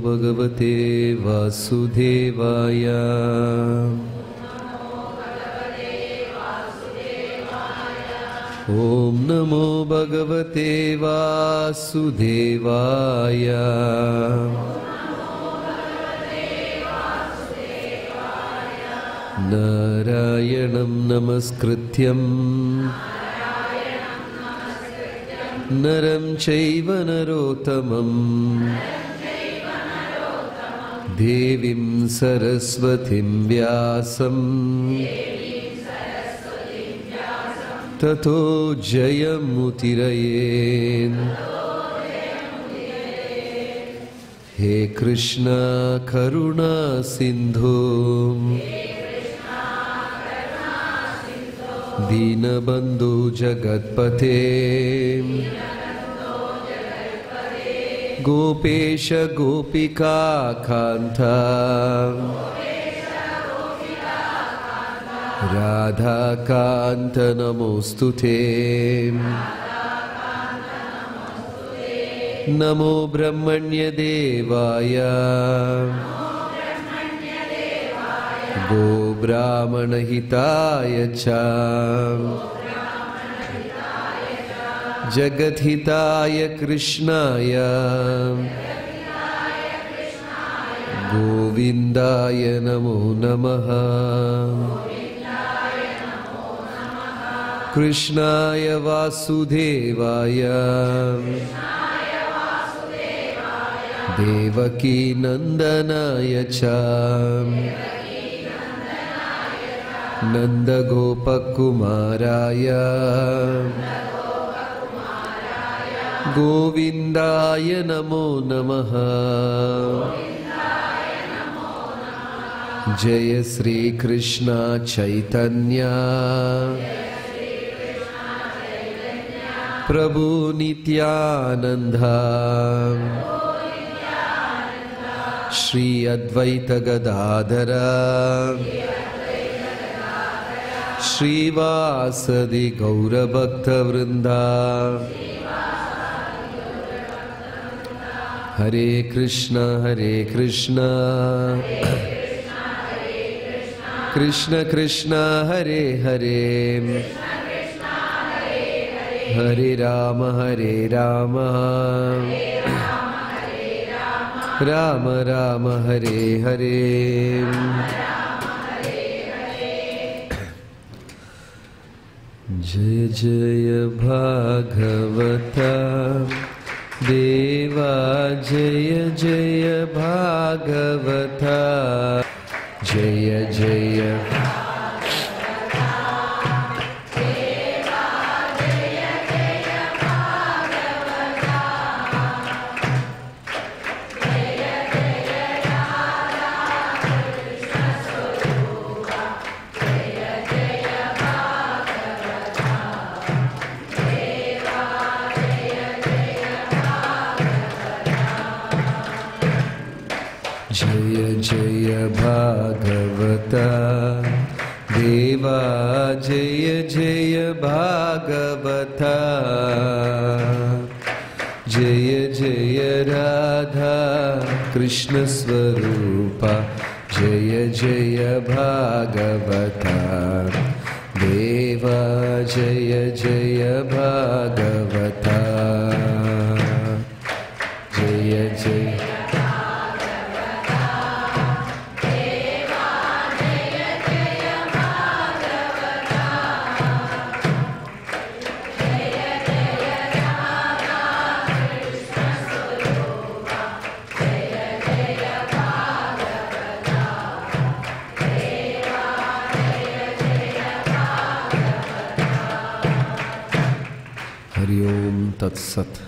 ഭഗവതേ വാസുദേവായ ഓം നമോ ഭഗവതേ വാസുദേവായ നാരായണം നമസ്കൃത്യം നരം ചൈവ നരോത്തമം ദേവീം സരസ്വതിം വ്യാസം തഥോ ജയമുതിരയേൻ ഹേ കൃഷ്ണ കരുണ സിന്ധു ദീനബന്ധു ജഗത്പഥേ ഗോപേശ ഗോപികാന്ത രാധാകാന്ത നമോസ്തു നമോ ബ്രഹ്മണ്യദേവായ गोब्राह्मणहिताय च जगद्हिताय कृष्णाय गोविन्दाय नमो नमः कृष्णाय वासुदेवाय देवकी नन्दनाय च नन्दगोपकुमाराय गोविन्दाय नमो नमः जय श्रीकृष्ण चैतन्या प्रभु नित्यानन्दा श्री अद्वैत गदाधरा श्रीवासदि गौरभक्तवृन्दा हरे कृष्ण हरे कृष्ण कृष्ण कृष्ण हरे हरे हरे राम हरे राम राम राम हरे हरे जय जय भागवता देवा जय जय भागवता जय जय जय जय भागवता देवा जय जय भागवता जय जय राधा कृष्ण स्वरूपा जय जय भागवता देवा जय जय भागवता जय जय ഹരി ഓം തത്സത്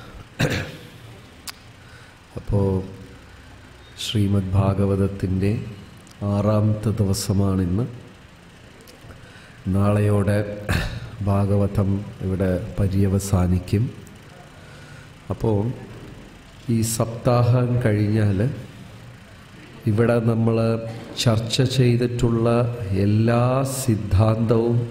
അപ്പോൾ ശ്രീമദ് ഭാഗവതത്തിൻ്റെ ആറാമത്തെ ദിവസമാണിന്ന് നാളെയോടെ ഭാഗവതം ഇവിടെ പര്യവസാനിക്കും അപ്പോൾ ഈ സപ്താഹം കഴിഞ്ഞാൽ ഇവിടെ നമ്മൾ ചർച്ച ചെയ്തിട്ടുള്ള എല്ലാ സിദ്ധാന്തവും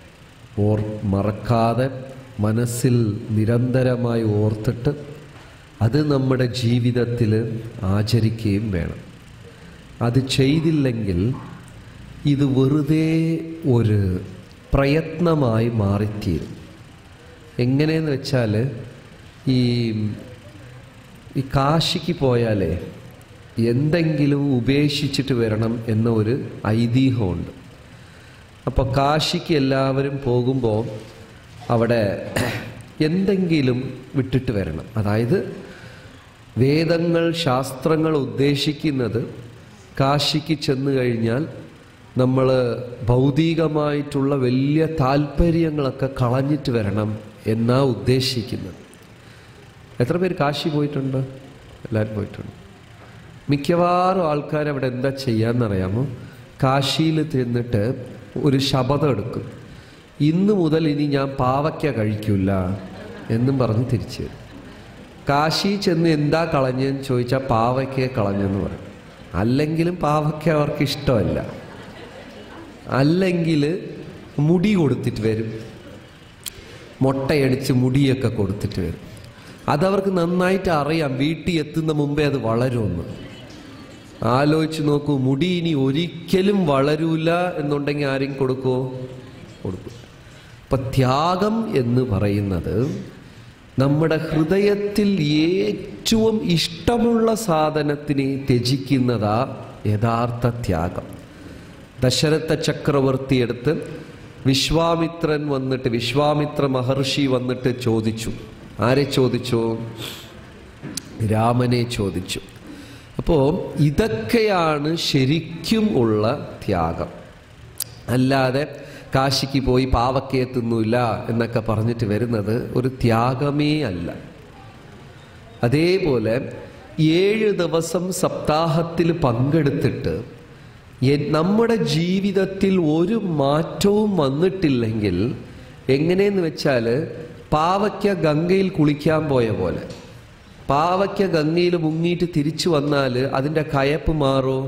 ഓർ മറക്കാതെ മനസ്സിൽ നിരന്തരമായി ഓർത്തിട്ട് അത് നമ്മുടെ ജീവിതത്തിൽ ആചരിക്കുകയും വേണം അത് ചെയ്തില്ലെങ്കിൽ ഇത് വെറുതെ ഒരു പ്രയത്നമായി മാറിത്തീരും എങ്ങനെയെന്ന് വെച്ചാൽ ഈ ഈ കാശിക്ക് പോയാലേ എന്തെങ്കിലും ഉപേക്ഷിച്ചിട്ട് വരണം എന്ന ഒരു ഐതിഹ്യമുണ്ട് അപ്പോൾ കാശിക്ക് എല്ലാവരും പോകുമ്പോൾ അവിടെ എന്തെങ്കിലും വിട്ടിട്ട് വരണം അതായത് വേദങ്ങൾ ശാസ്ത്രങ്ങൾ ഉദ്ദേശിക്കുന്നത് കാശിക്ക് ചെന്ന് കഴിഞ്ഞാൽ നമ്മൾ ഭൗതികമായിട്ടുള്ള വലിയ താല്പര്യങ്ങളൊക്കെ കളഞ്ഞിട്ട് വരണം എന്നാ ഉദ്ദേശിക്കുന്നത് എത്ര പേര് കാശി പോയിട്ടുണ്ട് എല്ലാവരും പോയിട്ടുണ്ട് മിക്കവാറും ആൾക്കാർ അവിടെ എന്താ ചെയ്യാന്നറിയാമോ കാശിയിൽ തിന്നിട്ട് ഒരു ശപഥം എടുക്കും ഇന്ന് മുതൽ ഇനി ഞാൻ പാവയ്ക്ക കഴിക്കില്ല എന്നും പറഞ്ഞ് തിരിച്ചു വരും കാശി ചെന്ന് എന്താ കളഞ്ഞെന്ന് ചോദിച്ചാൽ പാവയ്ക്ക കളഞ്ഞെന്ന് പറയും അല്ലെങ്കിലും പാവയ്ക്ക അവർക്ക് ഇഷ്ടമല്ല അല്ലെങ്കിൽ മുടി കൊടുത്തിട്ട് വരും മുട്ടയടിച്ച് മുടിയൊക്കെ കൊടുത്തിട്ട് വരും അതവർക്ക് നന്നായിട്ട് അറിയാം വീട്ടിൽ എത്തുന്ന മുമ്പേ അത് വളരുമെന്ന് ആലോചിച്ച് നോക്കൂ മുടി ഇനി ഒരിക്കലും വളരൂല എന്നുണ്ടെങ്കിൽ ആരും കൊടുക്കുമോ കൊടുക്കും അപ്പൊ ത്യാഗം എന്ന് പറയുന്നത് നമ്മുടെ ഹൃദയത്തിൽ ഏറ്റവും ഇഷ്ടമുള്ള സാധനത്തിനെ ത്യജിക്കുന്നതാ യഥാർത്ഥ ത്യാഗം ദശരഥ ചക്രവർത്തി എടുത്ത് വിശ്വാമിത്രൻ വന്നിട്ട് വിശ്വാമിത്ര മഹർഷി വന്നിട്ട് ചോദിച്ചു ആരെ ചോദിച്ചു രാമനെ ചോദിച്ചു അപ്പോൾ ഇതൊക്കെയാണ് ശരിക്കും ഉള്ള ത്യാഗം അല്ലാതെ കാശിക്ക് പോയി പാവക്കയെ തിന്നൂല എന്നൊക്കെ പറഞ്ഞിട്ട് വരുന്നത് ഒരു ത്യാഗമേ അല്ല അതേപോലെ ഏഴ് ദിവസം സപ്താഹത്തിൽ പങ്കെടുത്തിട്ട് എ- നമ്മുടെ ജീവിതത്തിൽ ഒരു മാറ്റവും വന്നിട്ടില്ലെങ്കിൽ എങ്ങനെയെന്ന് വെച്ചാൽ പാവയ്ക്ക ഗംഗയിൽ കുളിക്കാൻ പോയ പോലെ പാവയ്ക്ക ഗംഗയിൽ മുങ്ങിയിട്ട് തിരിച്ചു വന്നാൽ അതിൻ്റെ കയപ്പ് മാറോ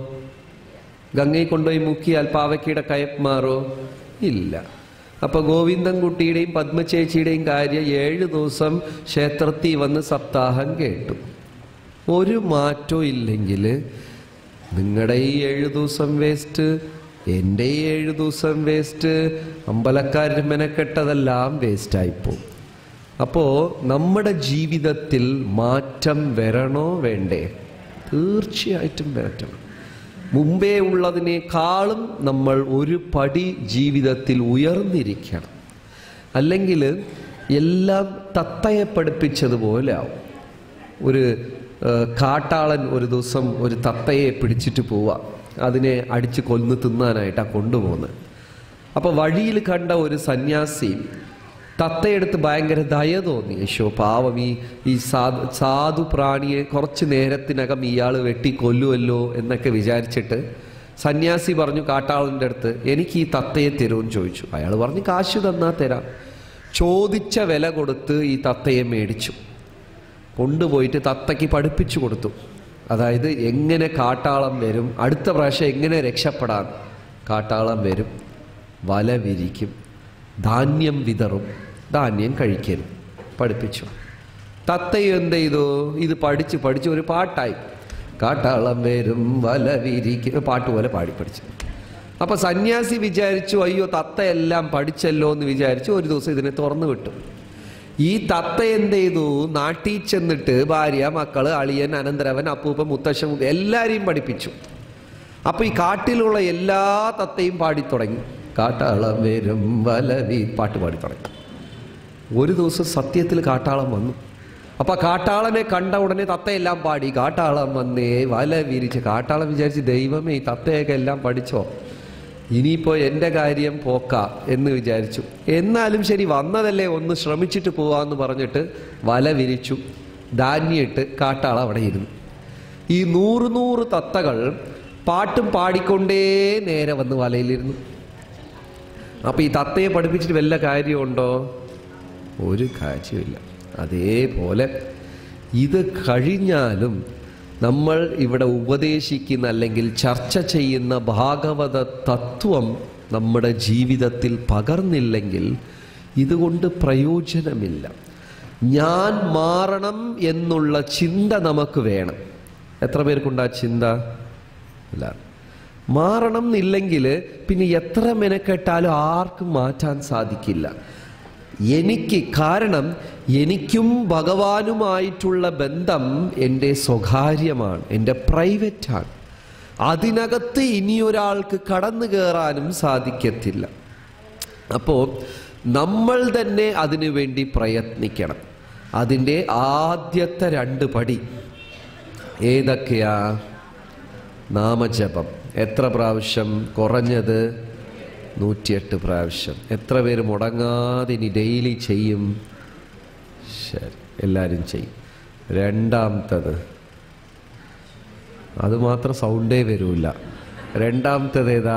ഗംഗയിൽ കൊണ്ടുപോയി മുക്കിയാൽ പാവയ്ക്കയുടെ കയപ്പ് മാറോ ഇല്ല അപ്പൊ ഗോവിന്ദൻകുട്ടിയുടെയും പത്മചേച്ചിയുടെയും കാര്യം ഏഴ് ദിവസം ക്ഷേത്രത്തിൽ വന്ന് സപ്താഹം കേട്ടു ഒരു മാറ്റവും ഇല്ലെങ്കിൽ നിങ്ങളുടെ ഈ ഏഴ് ദിവസം വേസ്റ്റ് എൻ്റെ ഈ ഏഴ് ദിവസം വേസ്റ്റ് അമ്പലക്കാരൻ മെനക്കെട്ടതെല്ലാം വേസ്റ്റായിപ്പോവും അപ്പോൾ നമ്മുടെ ജീവിതത്തിൽ മാറ്റം വരണോ വേണ്ടേ തീർച്ചയായിട്ടും വരട്ടെ മുമ്പേ ഉള്ളതിനേക്കാളും നമ്മൾ ഒരു പടി ജീവിതത്തിൽ ഉയർന്നിരിക്കണം അല്ലെങ്കിൽ എല്ലാം തത്തയെ പഠിപ്പിച്ചതുപോലെ ആവും ഒരു ഏഹ്, കാട്ടാളൻ ഒരു ദിവസം ഒരു തത്തയെ പിടിച്ചിട്ട് പോവുക അതിനെ അടിച്ച് കൊന്ന് തിന്നാനായിട്ടാണ് കൊണ്ടുപോകുന്നത് അപ്പോൾ വഴിയിൽ കണ്ട ഒരു സന്യാസി തത്തയെടുത്ത് ഭയങ്കര ദയ തോന്നി യശോ പാവം ഈ ഈ സാധു സാധു പ്രാണിയെ കുറച്ച് നേരത്തിനകം ഇയാൾ വെട്ടി കൊല്ലുമല്ലോ എന്നൊക്കെ വിചാരിച്ചിട്ട് സന്യാസി പറഞ്ഞു കാട്ടാളൻ്റെ അടുത്ത് എനിക്ക് ഈ തത്തയെ തരുമെന്ന് ചോദിച്ചു അയാൾ പറഞ്ഞു കാശ് തന്നാ തരാം ചോദിച്ച വില കൊടുത്ത് ഈ തത്തയെ മേടിച്ചു കൊണ്ടുപോയിട്ട് തത്തയ്ക്ക് പഠിപ്പിച്ചു കൊടുത്തു അതായത് എങ്ങനെ കാട്ടാളം വരും അടുത്ത പ്രാവശ്യം എങ്ങനെ രക്ഷപ്പെടാൻ കാട്ടാളം വരും വല വിരിക്കും ധാന്യം വിതറും ധാന്യം കഴിക്കരുത് പഠിപ്പിച്ചു തത്തയും എന്ത് ചെയ്തു ഇത് പഠിച്ച് പഠിച്ച് ഒരു പാട്ടായി കാട്ടാളം വരും വല വിരിക്കും പാട്ട് പോലെ പാടി പഠിച്ചു അപ്പൊ സന്യാസി വിചാരിച്ചു അയ്യോ തത്തയെല്ലാം പഠിച്ചല്ലോ എന്ന് വിചാരിച്ചു ഒരു ദിവസം ഇതിനെ തുറന്നു വിട്ടു ഈ തത്ത എന്ത് ചെയ്തു നാട്ടിൽ ചെന്നിട്ട് ഭാര്യ മക്കള് അളിയൻ അനന്തരവൻ അപ്പൂപ്പൻ മുത്തശ്ശൻ മുത്ത- എല്ലാരെയും പഠിപ്പിച്ചു അപ്പൊ ഈ കാട്ടിലുള്ള എല്ലാ തത്തയും പാടി തുടങ്ങി കാട്ടാളം വരും വലവി പാട്ട് പാടി തുടങ്ങി ഒരു ദിവസം സത്യത്തിൽ കാട്ടാളം വന്നു അപ്പൊ കാട്ടാളനെ കണ്ട ഉടനെ തത്തയെല്ലാം പാടി കാട്ടാളം വന്നേ വല വിരിച്ച് കാട്ടാളം വിചാരിച്ച് ദൈവമേ ഈ തത്തയൊക്കെ എല്ലാം പഠിച്ചോ ഇനിയിപ്പോ എൻ്റെ കാര്യം പോക്ക എന്ന് വിചാരിച്ചു എന്നാലും ശരി വന്നതല്ലേ ഒന്ന് ശ്രമിച്ചിട്ട് പോവാന്ന് പറഞ്ഞിട്ട് വല വിരിച്ചു ധാന്യമിട്ട് കാട്ടാള അവിടെ ഇരുന്നു ഈ നൂറ് നൂറ് തത്തകൾ പാട്ടും പാടിക്കൊണ്ടേ നേരെ വന്ന് വലയിലിരുന്നു അപ്പൊ ഈ തത്തയെ പഠിപ്പിച്ചിട്ട് വല്ല കാര്യമുണ്ടോ ഒരു കാര്യമില്ല അതേപോലെ ഇത് കഴിഞ്ഞാലും നമ്മൾ ഇവിടെ ഉപദേശിക്കുന്ന അല്ലെങ്കിൽ ചർച്ച ചെയ്യുന്ന ഭാഗവത തത്വം നമ്മുടെ ജീവിതത്തിൽ പകർന്നില്ലെങ്കിൽ ഇതുകൊണ്ട് പ്രയോജനമില്ല ഞാൻ മാറണം എന്നുള്ള ചിന്ത നമുക്ക് വേണം എത്ര പേർക്കുണ്ട് ആ ചിന്ത ഇല്ല മാറണം എന്നില്ലെങ്കിൽ പിന്നെ എത്ര മെനക്കെട്ടാലും ആർക്കും മാറ്റാൻ സാധിക്കില്ല എനിക്ക് കാരണം എനിക്കും ഭഗവാനുമായിട്ടുള്ള ബന്ധം എൻ്റെ സ്വകാര്യമാണ് എൻ്റെ പ്രൈവറ്റാണ് അതിനകത്ത് ഇനിയൊരാൾക്ക് കടന്നു കയറാനും സാധിക്കത്തില്ല അപ്പോൾ നമ്മൾ തന്നെ അതിനു വേണ്ടി പ്രയത്നിക്കണം അതിൻ്റെ ആദ്യത്തെ രണ്ട് പടി ഏതൊക്കെയാ നാമജപം എത്ര പ്രാവശ്യം കുറഞ്ഞത് നൂറ്റിയെട്ട് പ്രാവശ്യം എത്ര പേര് മുടങ്ങാതെ ഇനി ഡെയിലി ചെയ്യും ശരി എല്ലാവരും ചെയ്യും രണ്ടാമത്തത് അത് മാത്രം സൗണ്ടേ വരൂല രണ്ടാമത്തത് ഏതാ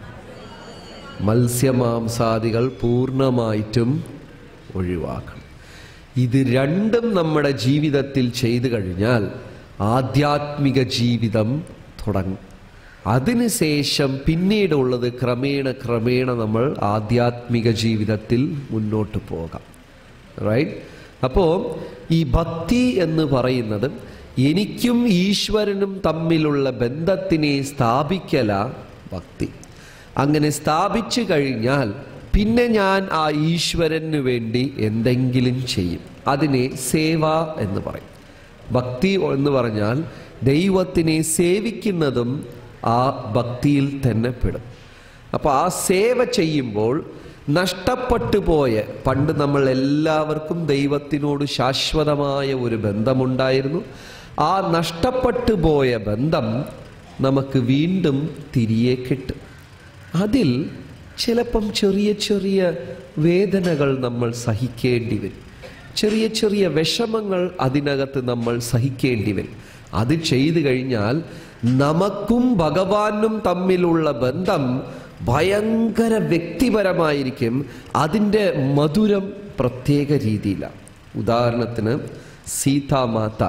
മത്സ്യമാംസാദികൾ പൂർണ്ണമായിട്ടും ഒഴിവാക്കണം ഇത് രണ്ടും നമ്മുടെ ജീവിതത്തിൽ ചെയ്തു കഴിഞ്ഞാൽ ആധ്യാത്മിക ജീവിതം തുടങ്ങും അതിനുശേഷം പിന്നീടുള്ളത് ക്രമേണ ക്രമേണ നമ്മൾ ആധ്യാത്മിക ജീവിതത്തിൽ മുന്നോട്ട് പോകാം റൈറ്റ് അപ്പോൾ ഈ ഭക്തി എന്ന് പറയുന്നത് എനിക്കും ഈശ്വരനും തമ്മിലുള്ള ബന്ധത്തിനെ സ്ഥാപിക്കല ഭക്തി അങ്ങനെ സ്ഥാപിച്ചു കഴിഞ്ഞാൽ പിന്നെ ഞാൻ ആ ഈശ്വരന് വേണ്ടി എന്തെങ്കിലും ചെയ്യും അതിനെ സേവ എന്ന് പറയും ഭക്തി എന്ന് പറഞ്ഞാൽ ദൈവത്തിനെ സേവിക്കുന്നതും ആ ഭക്തിയിൽ തന്നെ പെടും അപ്പോൾ ആ സേവ ചെയ്യുമ്പോൾ നഷ്ടപ്പെട്ടു പോയ പണ്ട് നമ്മൾ എല്ലാവർക്കും ദൈവത്തിനോട് ശാശ്വതമായ ഒരു ബന്ധമുണ്ടായിരുന്നു ആ നഷ്ടപ്പെട്ടു പോയ ബന്ധം നമുക്ക് വീണ്ടും തിരികെ കിട്ടും അതിൽ ചിലപ്പം ചെറിയ ചെറിയ വേദനകൾ നമ്മൾ സഹിക്കേണ്ടി വരും ചെറിയ ചെറിയ വിഷമങ്ങൾ അതിനകത്ത് നമ്മൾ സഹിക്കേണ്ടി വരും അത് ചെയ്തു കഴിഞ്ഞാൽ നമുക്കും ഭഗവാനും തമ്മിലുള്ള ബന്ധം ഭയങ്കര വ്യക്തിപരമായിരിക്കും അതിൻ്റെ മധുരം പ്രത്യേക രീതിയിലാണ് ഉദാഹരണത്തിന് സീതാമാത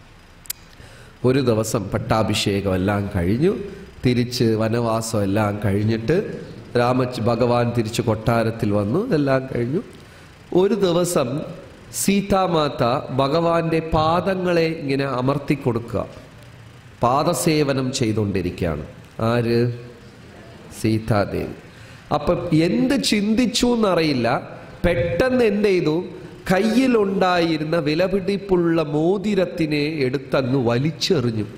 ഒരു ദിവസം പട്ടാഭിഷേകം എല്ലാം കഴിഞ്ഞു തിരിച്ച് വനവാസം എല്ലാം കഴിഞ്ഞിട്ട് രാമ ഭഗവാൻ തിരിച്ച് കൊട്ടാരത്തിൽ വന്നു ഇതെല്ലാം കഴിഞ്ഞു ഒരു ദിവസം സീതാമാത ഭഗവാന്റെ പാദങ്ങളെ ഇങ്ങനെ അമർത്തി കൊടുക്കുക പാദസേവനം ചെയ്തുകൊണ്ടിരിക്കുകയാണ് ആര് സീതാദേവി അപ്പൊ എന്ത് ചിന്തിച്ചു എന്നറിയില്ല പെട്ടെന്ന് എന്ത് ചെയ്തു കയ്യിലുണ്ടായിരുന്ന വിലപിടിപ്പുള്ള മോതിരത്തിനെ എടുത്തങ്ങ് വലിച്ചെറിഞ്ഞു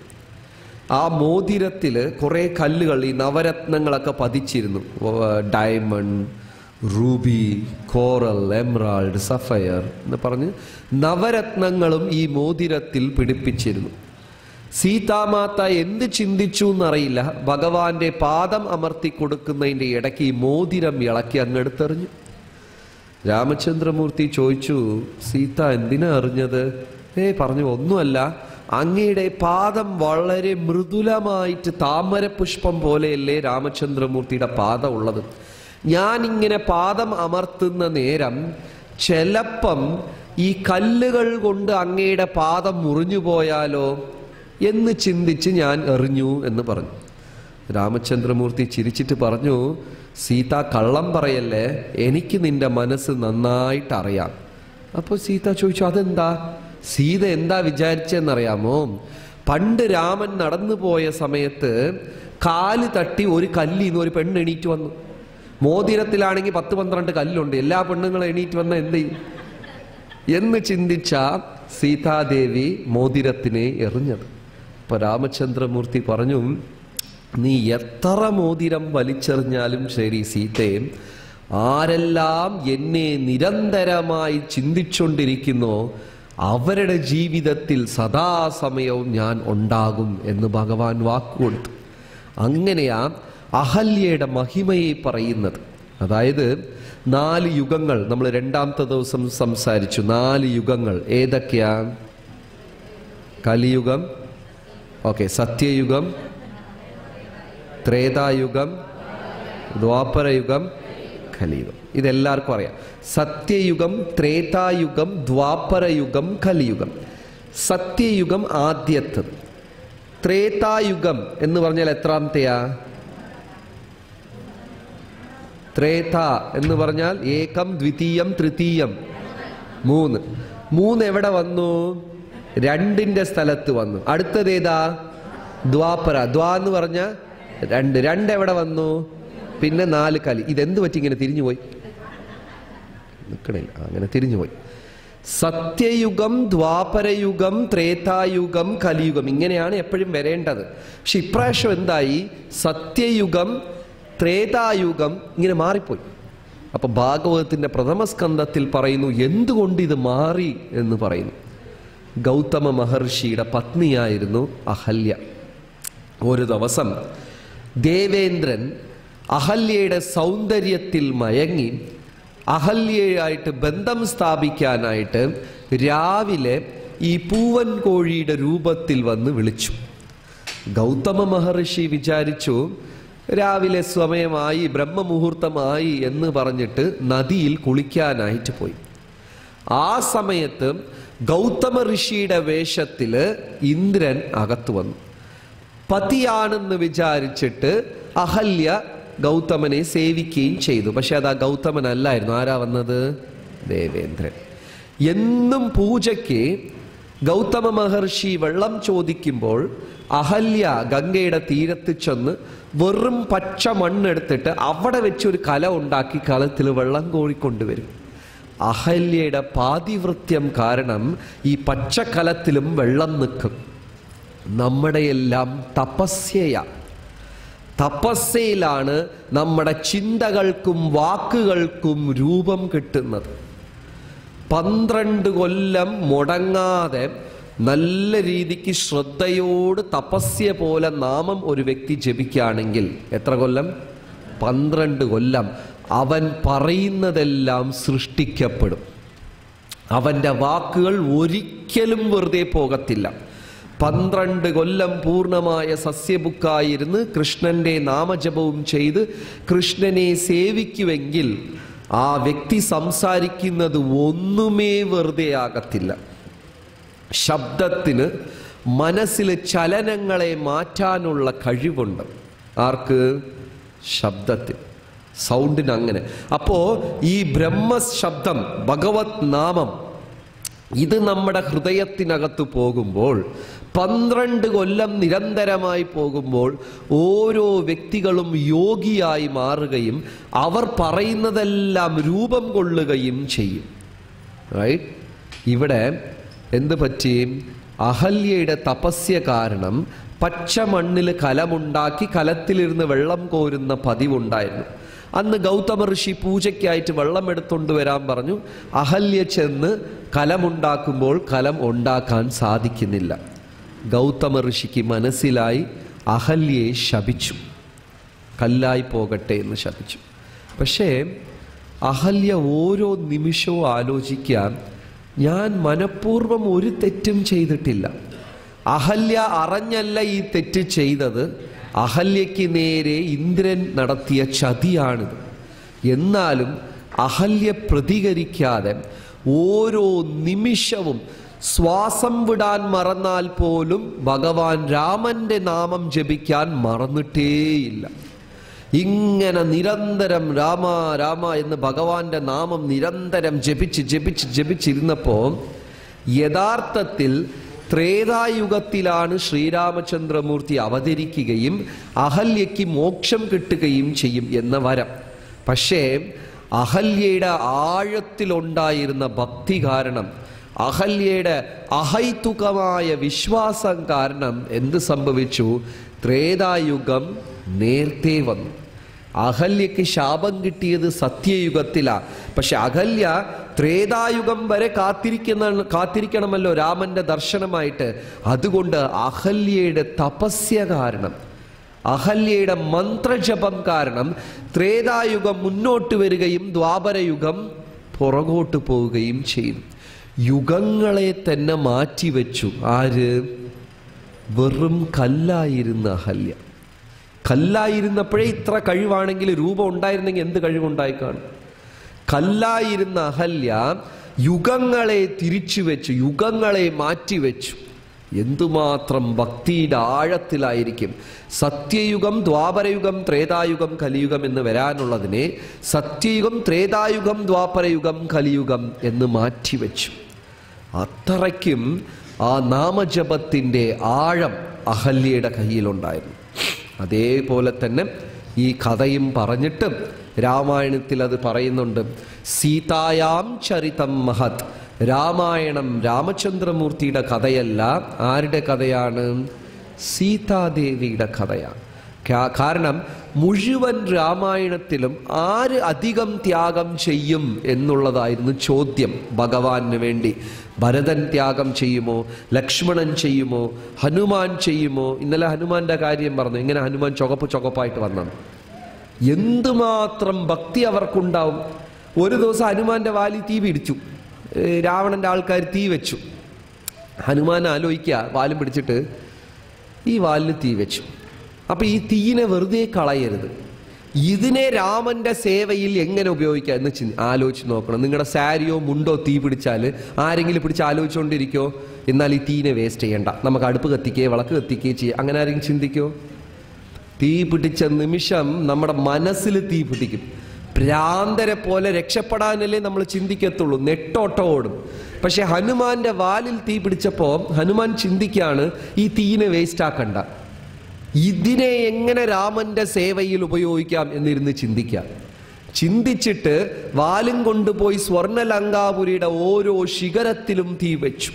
ആ മോതിരത്തില് കുറെ കല്ലുകൾ ഈ നവരത്നങ്ങളൊക്കെ പതിച്ചിരുന്നു diamond ruby coral emerald sapphire എന്ന് പറഞ്ഞ് നവരത്നങ്ങളും ഈ മോതിരത്തിൽ പിടിപ്പിച്ചിരുന്നു സീതാമാത എന്ത് ചിന്തിച്ചു എന്നറിയില്ല ഭഗവാന്റെ പാദം അമർത്തി കൊടുക്കുന്നതിൻ്റെ ഇടയ്ക്ക് ഈ മോതിരം ഇളക്കി അങ്ങെടുത്തെറിഞ്ഞു രാമചന്ദ്രമൂർത്തി ചോദിച്ചു സീത എന്തിനാ അറിഞ്ഞത് ഏ പറഞ്ഞു ഒന്നുമല്ല അങ്ങയുടെ പാദം വളരെ മൃദുലമായിട്ട് താമര പുഷ്പം പോലെയല്ലേ രാമചന്ദ്രമൂർത്തിയുടെ പാദം ഉള്ളത് ഞാൻ ഇങ്ങനെ പാദം അമർത്തുന്ന നേരം ചിലപ്പം ഈ കല്ലുകൾ കൊണ്ട് അങ്ങയുടെ പാദം മുറിഞ്ഞു പോയാലോ എന്ന് ചിന്തിച്ച് ഞാൻ എറിഞ്ഞു എന്ന് പറഞ്ഞു രാമചന്ദ്രമൂർത്തി ചിരിച്ചിട്ട് പറഞ്ഞു സീത കള്ളം പറയല്ലേ എനിക്ക് നിന്റെ മനസ്സ് നന്നായിട്ട് അറിയാം അപ്പോൾ സീത ചോദിച്ചു അതെന്താ സീത എന്താ വിചാരിച്ചെന്നറിയാമോ പണ്ട് രാമൻ നടന്നു പോയ സമയത്ത് കാല് തട്ടി ഒരു കല്ലിൽ നിന്ന് ഒരു പെണ്ണ് എണീറ്റ് വന്നു മോതിരത്തിലാണെങ്കിൽ പത്ത് പന്ത്രണ്ട് കല്ലുണ്ട് എല്ലാ പെണ്ണുങ്ങളും എണീറ്റ് വന്ന എന്ത് ചെയ്യും എന്ന് ചിന്തിച്ച സീതാദേവി മോതിരത്തിനെ എറിഞ്ഞത് അപ്പൊ രാമചന്ദ്രമൂർത്തി പറഞ്ഞു നീ എത്ര മോതിരം വലിച്ചെറിഞ്ഞാലും ശരി സീതയെ ആരെല്ലാം എന്നെ നിരന്തരമായി ചിന്തിച്ചുകൊണ്ടിരിക്കുന്നോ അവരുടെ ജീവിതത്തിൽ സദാസമയവും ഞാൻ ഉണ്ടാകും എന്ന് ഭഗവാൻ വാക്കുകൊടുത്തു അങ്ങനെയാ അഹല്യയുടെ മഹിമയെ പറയുന്നത് അതായത് നാല് യുഗങ്ങൾ നമ്മൾ രണ്ടാമത്തെ ദിവസം സംസാരിച്ചു നാല് യുഗങ്ങൾ ഏതൊക്കെയാ കലിയുഗം ഓക്കെ സത്യയുഗം ത്രേതായുഗം ദ്വാപരയുഗം കലിയുഗം ഇതെല്ലാവർക്കും അറിയാം സത്യയുഗം ത്രേതായുഗം ദ്വാപരയുഗം കലിയുഗം സത്യയുഗം ആദ്യത്തത് ത്രേതായുഗം എന്ന് പറഞ്ഞാൽ എത്രാമത്തെയാ ത്രേത എന്ന് പറഞ്ഞാൽ ഏകം ദ്വിതീയം തൃതീയം മൂന്ന് മൂന്ന് എവിടെ വന്നു രണ്ടിന്റെ സ്ഥലത്ത് വന്നു അടുത്തതേതാ ദ്വാപര ദ്വാ എന്ന് പറഞ്ഞ രണ്ട് രണ്ട് എവിടെ വന്നു പിന്നെ നാല് കലി ഇതെന്ത് പറ്റി ഇങ്ങനെ തിരിഞ്ഞുപോയി നിൽക്കണില്ല അങ്ങനെ തിരിഞ്ഞുപോയി സത്യയുഗം ദ്വാപരയുഗം ത്രേതായുഗം കലിയുഗം ഇങ്ങനെയാണ് എപ്പോഴും വരേണ്ടത് പക്ഷെ ഇപ്രാവശ്യം എന്തായി സത്യയുഗം ത്രേതായുഗം ഇങ്ങനെ മാറിപ്പോയി അപ്പൊ ഭാഗവതത്തിന്റെ പ്രഥമ സ്കന്ധത്തിൽ പറയുന്നു എന്തുകൊണ്ട് ഇത് മാറി എന്ന് പറയുന്നു ഗൗതമ മഹർഷിയുടെ പത്നിയായിരുന്നു അഹല്യ ഒരു ദിവസം ദേവേന്ദ്രൻ അഹല്യയുടെ സൗന്ദര്യത്തിൽ മയങ്ങി അഹല്യയായിട്ട് ബന്ധം സ്ഥാപിക്കാനായിട്ട് രാവിലെ ഈ പൂവൻ കോഴിയുടെ രൂപത്തിൽ വന്ന് വിളിച്ചു ഗൗതമ മഹർഷി വിചാരിച്ചു രാവിലെ സമയമായി ബ്രഹ്മമുഹൂർത്തമായി എന്ന് പറഞ്ഞിട്ട് നദിയിൽ കുളിക്കാനായിട്ട് പോയി ആ സമയത്ത് ഗൗതമ ഋഷിയുടെ വേഷത്തില് ഇന്ദ്രൻ അകത്തു വന്നു പതിയാണെന്ന് വിചാരിച്ചിട്ട് അഹല്യ ഗൗതമനെ സേവിക്കുകയും ചെയ്തു പക്ഷെ അത് ആ ഗൗതമനല്ലായിരുന്നു ആരാ വന്നത് ദേവേന്ദ്രൻ എന്നും പൂജയ്ക്ക് ഗൗതമ മഹർഷി വെള്ളം ചോദിക്കുമ്പോൾ അഹല്യ ഗംഗയുടെ തീരത്ത് ചെന്ന് വെറും പച്ച മണ്ണെടുത്തിട്ട് അവിടെ വെച്ചൊരു കല ഉണ്ടാക്കി കലത്തിൽ വെള്ളം കോഴിക്കൊണ്ടുവരും അഹല്യയുടെ പാതിവൃത്യം കാരണം ഈ പച്ചക്കലത്തിലും വെള്ളം നിൽക്കും നമ്മുടെയെല്ലാം തപസ്യയ തപസ്യയിലാണ് നമ്മുടെ ചിന്തകൾക്കും വാക്കുകൾക്കും രൂപം കിട്ടുന്നത് പന്ത്രണ്ട് കൊല്ലം മുടങ്ങാതെ നല്ല രീതിക്ക് ശ്രദ്ധയോട് തപസ്യ പോലെ നാമം ഒരു വ്യക്തി ജപിക്കുകയാണെങ്കിൽ എത്ര കൊല്ലം പന്ത്രണ്ട് കൊല്ലം അവൻ പറയുന്നതെല്ലാം സൃഷ്ടിക്കപ്പെടും അവന്റെ വാക്കുകൾ ഒരിക്കലും വെറുതെ പോകത്തില്ല പന്ത്രണ്ട് കൊല്ലം പൂർണ്ണമായ സസ്യബുക്കായിരുന്ന് കൃഷ്ണന്റെ നാമജപവും ചെയ്ത് കൃഷ്ണനെ സേവിക്കുമെങ്കിൽ ആ വ്യക്തി സംസാരിക്കുന്നത് ഒന്നുമേ വെറുതെ ആകത്തില്ല ശബ്ദത്തിന് മനസ്സിലെ ചലനങ്ങളെ മാറ്റാനുള്ള കഴിവുണ്ട് ആർക്ക് ശബ്ദത്തിന് സൗണ്ടിന് അങ്ങനെ അപ്പോ ഈ ബ്രഹ്മശബ്ദം ഭഗവത് നാമം ഇത് നമ്മുടെ ഹൃദയത്തിനകത്ത് പോകുമ്പോൾ പന്ത്രണ്ട് കൊല്ലം നിരന്തരമായി പോകുമ്പോൾ ഓരോ വ്യക്തികളും യോഗിയായി മാറുകയും അവർ പറയുന്നതെല്ലാം രൂപം കൊള്ളുകയും ചെയ്യും റൈറ്റ് ഇവിടെ എന്ത് പറ്റി അഹല്യയുടെ തപസ്യ കാരണം പച്ച മണ്ണിൽ കലമുണ്ടാക്കി കലത്തിലിരുന്ന് വെള്ളം കോരുന്ന പതിവുണ്ടായിരുന്നു അന്ന് ഗൗതമ ഋഷി പൂജയ്ക്കായിട്ട് വെള്ളം എടുത്തുകൊണ്ട് വരാൻ പറഞ്ഞു അഹല്യ ചെന്ന് കലമുണ്ടാക്കുമ്പോൾ കലം ഉണ്ടാക്കാൻ സാധിക്കുന്നില്ല ഗൗതമ ഋഷിക്ക് മനസ്സിലായി അഹല്യയെ ശപിച്ചു കല്ലായി പോകട്ടെ എന്ന് ശപിച്ചു പക്ഷേ അഹല്യ ഓരോ നിമിഷവും ആലോചിക്കാൻ ഞാൻ മനഃപൂർവ്വം ഒരു തെറ്റും ചെയ്തിട്ടില്ല അഹല്യ അറിഞ്ഞല്ല ഈ തെറ്റ് ചെയ്തത് അഹല്യയ്ക്ക് നേരെ ഇന്ദ്രൻ നടത്തിയ ചതിയാണിത് എന്നാലും അഹല്യ പ്രതികരിക്കാതെ ഓരോ നിമിഷവും ശ്വാസം വിടാൻ മറന്നാൽ പോലും ഭഗവാൻ രാമന്റെ നാമം ജപിക്കാൻ മറന്നിട്ടേയില്ല ഇങ്ങനെ നിരന്തരം രാമ രാമ എന്ന് ഭഗവാന്റെ നാമം നിരന്തരം ജപിച്ച് ജപിച്ച് ജപിച്ചിരുന്നപ്പോ യഥാർത്ഥത്തിൽ ത്രേതായുഗത്തിലാണ് ശ്രീരാമചന്ദ്രമൂർത്തി അവതരിക്കുകയും അഹല്യയ്ക്ക് മോക്ഷം കിട്ടുകയും ചെയ്യും എന്ന വരം പക്ഷേ അഹല്യയുടെ ആഴത്തിലുണ്ടായിരുന്ന ഭക്തി കാരണം അഹല്യയുടെ അഹൈതുകമായ വിശ്വാസം കാരണം എന്ത് സംഭവിച്ചു ത്രേതായുഗം നേരത്തെ വന്നു അഹല്യക്ക് ശാപം കിട്ടിയത് സത്യയുഗത്തിലാ പക്ഷെ അഹല്യ ത്രേതായുഗം വരെ കാത്തിരിക്കുന്ന കാത്തിരിക്കണമല്ലോ രാമന്റെ ദർശനമായിട്ട് അതുകൊണ്ട് അഹല്യയുടെ തപസ്യ കാരണം അഹല്യയുടെ മന്ത്രജപം കാരണം ത്രേതായുഗം മുന്നോട്ട് വരികയും ദ്വാപരയുഗം പുറകോട്ട് പോവുകയും ചെയ്തു യുഗങ്ങളെ തന്നെ മാറ്റിവെച്ചു ആര് വെറും കല്ലായിരുന്ന അഹല്യ കല്ലായിരുന്നപ്പോഴേ ഇത്ര കഴിവാണെങ്കിൽ രൂപം ഉണ്ടായിരുന്നെങ്കിൽ എന്ത് കഴിവുണ്ടായി കാണും കല്ലായിരുന്ന അഹല്യ യുഗങ്ങളെ തിരിച്ചു വെച്ചു യുഗങ്ങളെ മാറ്റിവെച്ചു എന്തുമാത്രം ഭക്തിയുടെ ആഴത്തിലായിരിക്കും സത്യയുഗം ദ്വാപരയുഗം ത്രേതായുഗം കലിയുഗം എന്ന് വരാനുള്ളതിനെ സത്യയുഗം ത്രേതായുഗം ദ്വാപരയുഗം കലിയുഗം എന്ന് മാറ്റിവെച്ചു അത്രയ്ക്കും ആ നാമജപത്തിൻ്റെ ആഴം അഹല്യയുടെ കയ്യിലുണ്ടായിരുന്നു അതേപോലെ തന്നെ ഈ കഥയും പറഞ്ഞിട്ട് രാമായണത്തിൽ അത് പറയുന്നുണ്ട് സീതായാം ചരിതം മഹത് രാമായണം രാമചന്ദ്രമൂർത്തിയുടെ കഥയല്ല ആരുടെ കഥയാണ് സീതാദേവിയുടെ കഥയാണ് കാ- കാരണം മുഴുവൻ രാമായണത്തിലും ആര് അധികം ത്യാഗം ചെയ്യും എന്നുള്ളതായിരുന്നു ചോദ്യം ഭഗവാന് വേണ്ടി ഭരതൻ ത്യാഗം ചെയ്യുമോ ലക്ഷ്മണൻ ചെയ്യുമോ ഹനുമാൻ ചെയ്യുമോ ഇന്നലെ ഹനുമാന്റെ കാര്യം പറഞ്ഞു ഇങ്ങനെ ഹനുമാൻ ചുവപ്പ് ചുവപ്പായിട്ട് വന്നത് എന്തുമാത്രം ഭക്തി അവർക്കുണ്ടാവും ഒരു ദിവസം ഹനുമാന്റെ വാലി തീ പിടിച്ചു ഏ, രാവണന്റെ ആൾക്കാർ തീ വെച്ചു ഹനുമാൻ ആലോചിക്കുക വാലും പിടിച്ചിട്ട് ഈ വാലിന് തീ വെച്ചു അപ്പൊ ഈ തീയിനെ വെറുതെ കളയരുത് ഇതിനെ രാമന്റെ സേവയിൽ എങ്ങനെ ഉപയോഗിക്കാം എന്ന് ചിന്തി ആലോചിച്ച് നോക്കണം നിങ്ങളുടെ സാരിയോ മുണ്ടോ തീ പിടിച്ചാൽ ആരെങ്കിലും പിടിച്ച് ആലോചിച്ചുകൊണ്ടിരിക്കോ എന്നാൽ ഈ തീനെ വേസ്റ്റ് ചെയ്യണ്ട നമുക്ക് അടുപ്പ് കത്തിക്കേ വിളക്ക് കത്തിക്കേ ചെയ്യുക അങ്ങനെ ആരെങ്കിലും ചിന്തിക്കോ തീ പിടിച്ച നിമിഷം നമ്മുടെ മനസ്സിൽ തീ പിടിക്കും ഭ്രാന്തരെ പോലെ രക്ഷപ്പെടാനല്ലേ നമ്മൾ ചിന്തിക്കത്തുള്ളൂ നെട്ടോട്ടം ഓടും പക്ഷെ ഹനുമാന്റെ വാലിൽ തീ പിടിച്ചപ്പോ ഹനുമാൻ ചിന്തിക്കാണ് ഈ തീനെ വേസ്റ്റ് ആക്കണ്ട ഇതിനെ എങ്ങനെ രാമന്റെ സേവയിൽ ഉപയോഗിക്കാം എന്നിരുന്ന് ചിന്തിക്കാം ചിന്തിച്ചിട്ട് വാലും കൊണ്ടുപോയി സ്വർണ്ണലങ്കാപുരിയുടെ ഓരോ ശിഖരത്തിലും തീ വെച്ചു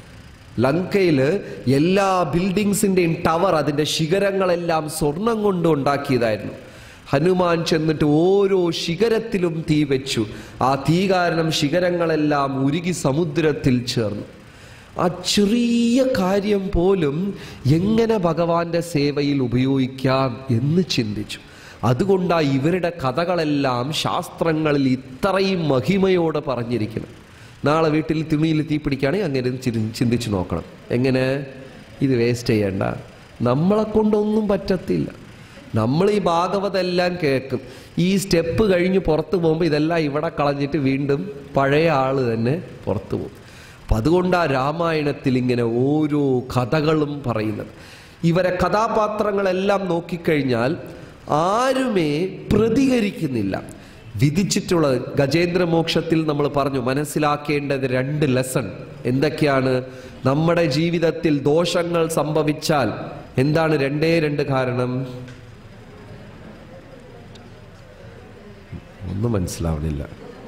ലങ്കയിൽ എല്ലാ ബിൽഡിങ്സിന്റെയും ടവർ അതിന്റെ ശിഖരങ്ങളെല്ലാം സ്വർണം കൊണ്ട് ഉണ്ടാക്കിയതായിരുന്നു ഹനുമാൻ ചെന്നിട്ട് ഓരോ ശിഖരത്തിലും തീ വെച്ചു ആ തീ കാരണം ശിഖരങ്ങളെല്ലാം ഉരുകി സമുദ്രത്തിൽ ചേർന്നു ആ ചെറിയ കാര്യം പോലും എങ്ങനെ ഭഗവാന്റെ സേവയിൽ ഉപയോഗിക്കാം എന്ന് ചിന്തിച്ചു അതുകൊണ്ടാ ഇവരുടെ കഥകളെല്ലാം ശാസ്ത്രങ്ങളിൽ ഇത്രയും മഹിമയോടെ പറഞ്ഞിരിക്കണം നാളെ വീട്ടിൽ തുണിയിൽ തീ പിടിക്കുകയാണെങ്കിൽ അങ്ങനെ ചിരി- ചിന്തിച്ചു നോക്കണം എങ്ങനെ ഇത് വേസ്റ്റ് ചെയ്യണ്ട നമ്മളെ കൊണ്ടൊന്നും പറ്റത്തില്ല നമ്മൾ ഈ ഭാഗവതെല്ലാം കേൾക്കും ഈ സ്റ്റെപ്പ് കഴിഞ്ഞ് പുറത്ത് പോകുമ്പോൾ ഇതെല്ലാം ഇവിടെ കളഞ്ഞിട്ട് വീണ്ടും പഴയ ആള് തന്നെ പുറത്തു പോകും അപ്പം അതുകൊണ്ടാണ് രാമായണത്തിൽ ഇങ്ങനെ ഓരോ കഥകളും പറയുന്നത് ഇവരെ കഥാപാത്രങ്ങളെല്ലാം നോക്കിക്കഴിഞ്ഞാൽ ആരുമേ പ്രതികരിക്കുന്നില്ല വിധിച്ചിട്ടുള്ളത് ഗജേന്ദ്രമോക്ഷത്തിൽ നമ്മൾ പറഞ്ഞു മനസ്സിലാക്കേണ്ടത് രണ്ട് ലെസൺ എന്തൊക്കെയാണ് നമ്മുടെ ജീവിതത്തിൽ ദോഷങ്ങൾ സംഭവിച്ചാൽ എന്താണ് രണ്ടേ രണ്ട് കാരണം ഒന്നും മനസ്സിലാവണില്ല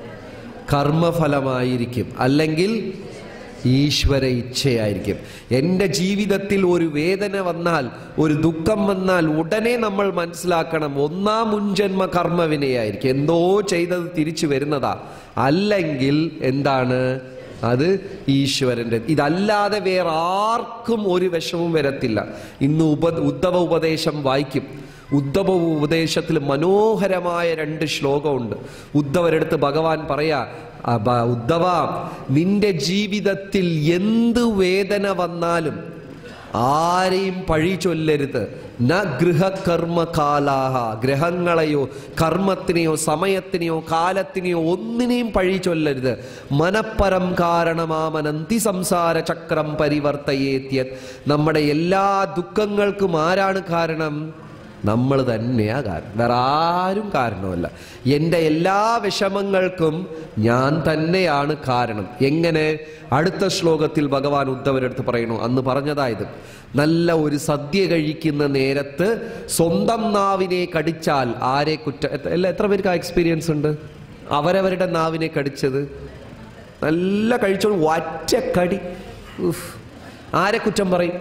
കർമ്മഫലമായിരിക്കും അല്ലെങ്കിൽ ഈശ്വര ഇച്ഛയായിരിക്കും എൻ്റെ ജീവിതത്തിൽ ഒരു വേദന വന്നാൽ ഒരു ദുഃഖം വന്നാൽ ഉടനെ നമ്മൾ മനസ്സിലാക്കണം ഒന്നാം മുൻജന്മ കർമ്മവിനയായിരിക്കും എന്തോ ചെയ്തത് തിരിച്ചു വരുന്നതാ അല്ലെങ്കിൽ എന്താണ് അത് ഈശ്വരൻ്റെ ഇതല്ലാതെ വേറെ ആർക്കും ഒരു വിഷമവും വരത്തില്ല ഇന്ന് ഉപ ഉദ്ധവ ഉപദേശം വായിക്കും ഉദ്ധവ ഉപദേശത്തിൽ മനോഹരമായ രണ്ട് ശ്ലോകമുണ്ട് ഉദ്ധവരെടുത്ത് ഭഗവാൻ പറയാ "അബ- ഉദ്ധവ നിന്റെ ജീവിതത്തിൽ എന്ത് വേദന വന്നാലും ആരെയും പഴി ചൊല്ലരുത് ന ഗൃഹകർമ്മ കാലാഹ ഗ്രഹങ്ങളെയോ കർമ്മത്തിനെയോ സമയത്തിനെയോ കാലത്തിനെയോ ഒന്നിനെയും പഴി ചൊല്ലരുത് മനപ്പരം കാരണമാമനന്തി സംസാര ചക്രം പരിവർത്തയേത്യത് നമ്മുടെ എല്ലാ ദുഃഖങ്ങൾക്കും ആരാണ് കാരണം നമ്മൾ തന്നെയാ കാരണം വേറെ ആരും കാരണമല്ല എൻ്റെ എല്ലാ വിഷമങ്ങൾക്കും ഞാൻ തന്നെയാണ് കാരണം എങ്ങനെ അടുത്ത ശ്ലോകത്തിൽ ഭഗവാൻ ഉദ്ധവരെടുത്ത് പറയുന്നു അന്ന് പറഞ്ഞതായത് നല്ല ഒരു സദ്യ കഴിക്കുന്ന നേരത്ത് സ്വന്തം നാവിനെ കടിച്ചാൽ ആരെ കുറ്റ എത്ര- എല്ലാ എത്ര പേർക്ക് ആ എക്സ്പീരിയൻസ് ഉണ്ട് അവരവരുടെ നാവിനെ കടിച്ചത് നല്ല കഴിച്ചോളൂ ഒറ്റ കടി ഉഫ്. ആരെ കുറ്റം പറയും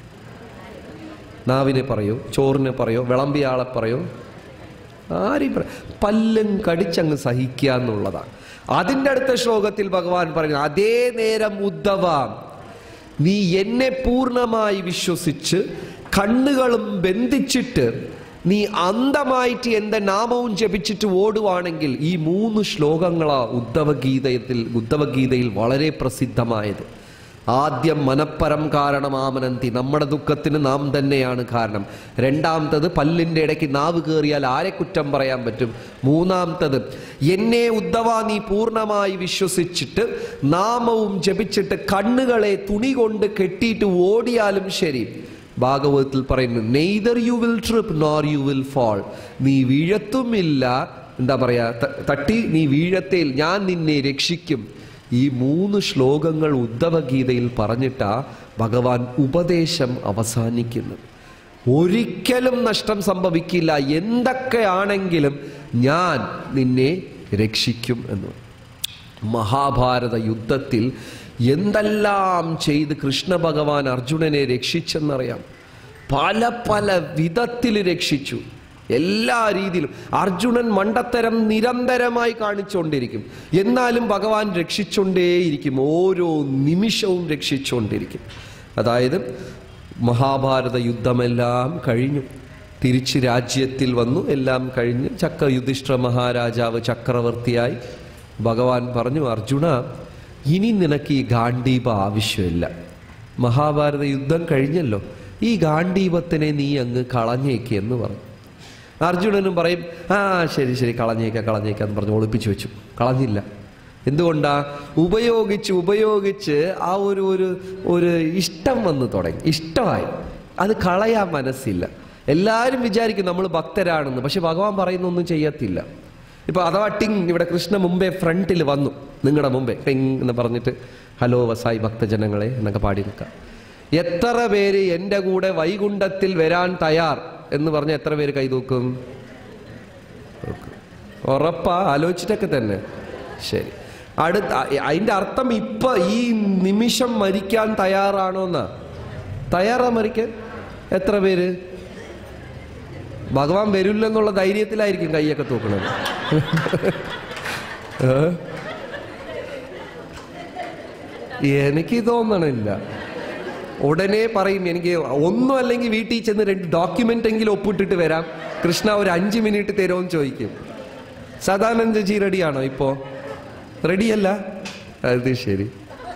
നാവിനെ പറയോ ചോറിനെ പറയോ വിളമ്പിയാളെ പറയോ ആരെയും പറ പല്ലും കടിച്ചങ്ങ് സഹിക്കുക എന്നുള്ളതാണ് അതിൻ്റെ അടുത്ത ശ്ലോകത്തിൽ ഭഗവാൻ പറയുന്നു അതേ നേരം ഉദ്ധവ നീ എന്നെ പൂർണ്ണമായി വിശ്വസിച്ച് കണ്ണുകളും ബന്ധിച്ചിട്ട് നീ അന്ധമായിട്ട് എന്റെ നാമവും ജപിച്ചിട്ട് ഓടുവാണെങ്കിൽ ഈ മൂന്ന് ശ്ലോകങ്ങളാ ഉദ്ധവഗീതയിൽ ഉദ്ധവഗീതയിൽ വളരെ പ്രസിദ്ധമായത് ആദ്യം മനപ്പരം കാരണമാമനന്തി നമ്മുടെ ദുഃഖത്തിന് നാം തന്നെയാണ് കാരണം രണ്ടാമത്തത് പല്ലിന്റെ ഇടയ്ക്ക് നാവ് കയറിയാൽ ആരെ കുറ്റം പറയാൻ പറ്റും മൂന്നാമത്തത് എന്നെ ഉദ്ധവ നീ പൂർണ്ണമായി വിശ്വസിച്ചിട്ട് നാമവും ജപിച്ചിട്ട് കണ്ണുകളെ തുണി കൊണ്ട് കെട്ടിയിട്ട് ഓടിയാലും ശരി ഭാഗവതത്തിൽ പറയുന്നു neither you will trip nor you will fall നീ വീഴത്തുമില്ല എന്താ പറയാ ത- തട്ടി നീ വീഴത്തേൽ ഞാൻ നിന്നെ രക്ഷിക്കും ഈ മൂന്ന് ശ്ലോകങ്ങൾ ഉദ്ധവഗീതയിൽ പറഞ്ഞിട്ടാ ഭഗവാൻ ഉപദേശം അവസാനിക്കുന്നത് ഒരിക്കലും നഷ്ടം സംഭവിക്കില്ല എന്തൊക്കെയാണെങ്കിലും ഞാൻ നിന്നെ രക്ഷിക്കും എന്ന് മഹാഭാരത യുദ്ധത്തിൽ എന്തെല്ലാം ചെയ്ത് കൃഷ്ണ ഭഗവാൻ അർജുനനെ രക്ഷിച്ചെന്നറിയാം പല പല വിധത്തിൽ രക്ഷിച്ചു എല്ലാ രീതിയിലും അർജുനൻ മണ്ടത്തരം നിരന്തരമായി കാണിച്ചുകൊണ്ടിരിക്കും എന്നാലും ഭഗവാൻ രക്ഷിച്ചുകൊണ്ടേയിരിക്കും ഓരോ നിമിഷവും രക്ഷിച്ചുകൊണ്ടിരിക്കും അതായത് മഹാഭാരത യുദ്ധമെല്ലാം കഴിഞ്ഞു തിരിച്ച് രാജ്യത്തിൽ വന്നു എല്ലാം കഴിഞ്ഞ് ചക്ര യുധിഷ്ഠിര മഹാരാജാവ് ചക്രവർത്തിയായി ഭഗവാൻ പറഞ്ഞു അർജുന ഇനി നിനക്ക് ഈ ഗാന്ധീപ ആവശ്യമില്ല മഹാഭാരത യുദ്ധം കഴിഞ്ഞല്ലോ ഈ ഗാന്ധീപത്തിനെ നീ അങ്ങ് കളഞ്ഞേക്ക് എന്ന് പറഞ്ഞു അർജുനനും പറയും ആ ശരി ശരി കളഞ്ഞേക്ക കളഞ്ഞേക്ക എന്ന് പറഞ്ഞ് ഒളിപ്പിച്ചു വെച്ചു കളഞ്ഞില്ല എന്തുകൊണ്ടാ ഉപയോഗിച്ച് ഉപയോഗിച്ച് ആ ഒരു ഒരു ഒരു ഇഷ്ടം വന്ന് തുടങ്ങി ഇഷ്ടമായി അത് കളയാൻ മനസ്സില്ല എല്ലാവരും വിചാരിക്കും നമ്മൾ ഭക്തരാണെന്ന് പക്ഷെ ഭഗവാൻ പറയുന്നൊന്നും ചെയ്യത്തില്ല ഇപ്പൊ അഥവാ ടിങ് ഇവിടെ കൃഷ്ണ മുമ്പേ ഫ്രണ്ടിൽ വന്നു നിങ്ങളുടെ മുമ്പേ ടിങ് എന്ന് പറഞ്ഞിട്ട് ഹലോ വസായി ഭക്തജനങ്ങളെ എന്നൊക്കെ പാടി നിൽക്കാം എത്ര പേര് എൻ്റെ കൂടെ വൈകുണ്ഠത്തിൽ വരാൻ തയ്യാർ എന്ന് പറഞ്ഞ എത്ര പേര് കൈതൂക്കും ഉറപ്പാ ആലോചിച്ചിട്ടൊക്കെ തന്നെ ശരി അടുത്ത അതിന്റെ അർത്ഥം ഇപ്പൊ ഈ നിമിഷം മരിക്കാൻ തയ്യാറാണോ എന്നാ തയ്യാറാ മരിക്കാൻ എത്ര പേര് ഭഗവാൻ വരില്ലെന്നുള്ള ധൈര്യത്തിലായിരിക്കും കൈയൊക്കെ തൂക്കണത് ഏ? എനിക്ക് തോന്നണില്ല ഉടനെ പറയും എനിക്ക് ഒന്നും അല്ലെങ്കിൽ വീട്ടിൽ ചെന്ന് രണ്ട് ഡോക്യുമെന്റ് എങ്കിലും ഒപ്പിട്ടിട്ട് വരാം കൃഷ്ണ ഒരു അഞ്ച് മിനിറ്റ് തരുമെന്ന് ചോദിക്കും സദാനന്ദ ജി റെഡിയാണോ ഇപ്പോ റെഡിയല്ല അത് ശരി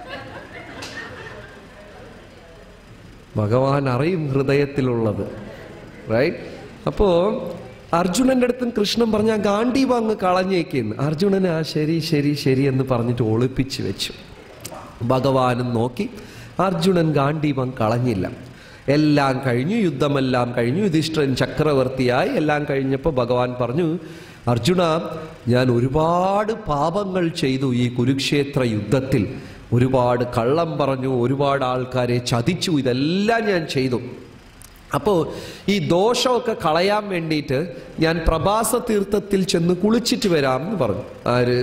ഭഗവാൻ അറിയും ഹൃദയത്തിലുള്ളത് റൈറ്റ് അപ്പോ അർജുനന്റെ അടുത്തും കൃഷ്ണൻ പറഞ്ഞ ഗാന്ധീപ അങ്ങ് കളഞ്ഞേക്കെന്ന് അർജുനന് ആ ശരി ശരി ശരി എന്ന് പറഞ്ഞിട്ട് ഒളിപ്പിച്ച് വെച്ചു ഭഗവാനും നോക്കി അർജുനൻ ഗാന്ധീപം കളഞ്ഞില്ല എല്ലാം കഴിഞ്ഞു യുദ്ധമെല്ലാം കഴിഞ്ഞു യുധിഷ്ഠിരൻ ചക്രവർത്തിയായി എല്ലാം കഴിഞ്ഞപ്പോൾ ഭഗവാൻ പറഞ്ഞു അർജുന ഞാൻ ഒരുപാട് പാപങ്ങൾ ചെയ്തു ഈ കുരുക്ഷേത്ര യുദ്ധത്തിൽ ഒരുപാട് കള്ളം പറഞ്ഞു ഒരുപാട് ആൾക്കാരെ ചതിച്ചു ഇതെല്ലാം ഞാൻ ചെയ്തു അപ്പോൾ ഈ ദോഷമൊക്കെ കളയാൻ വേണ്ടിയിട്ട് ഞാൻ പ്രഭാസ തീർത്ഥത്തിൽ ചെന്ന് കുളിച്ചിട്ട് വരാം എന്ന് പറഞ്ഞു ആര്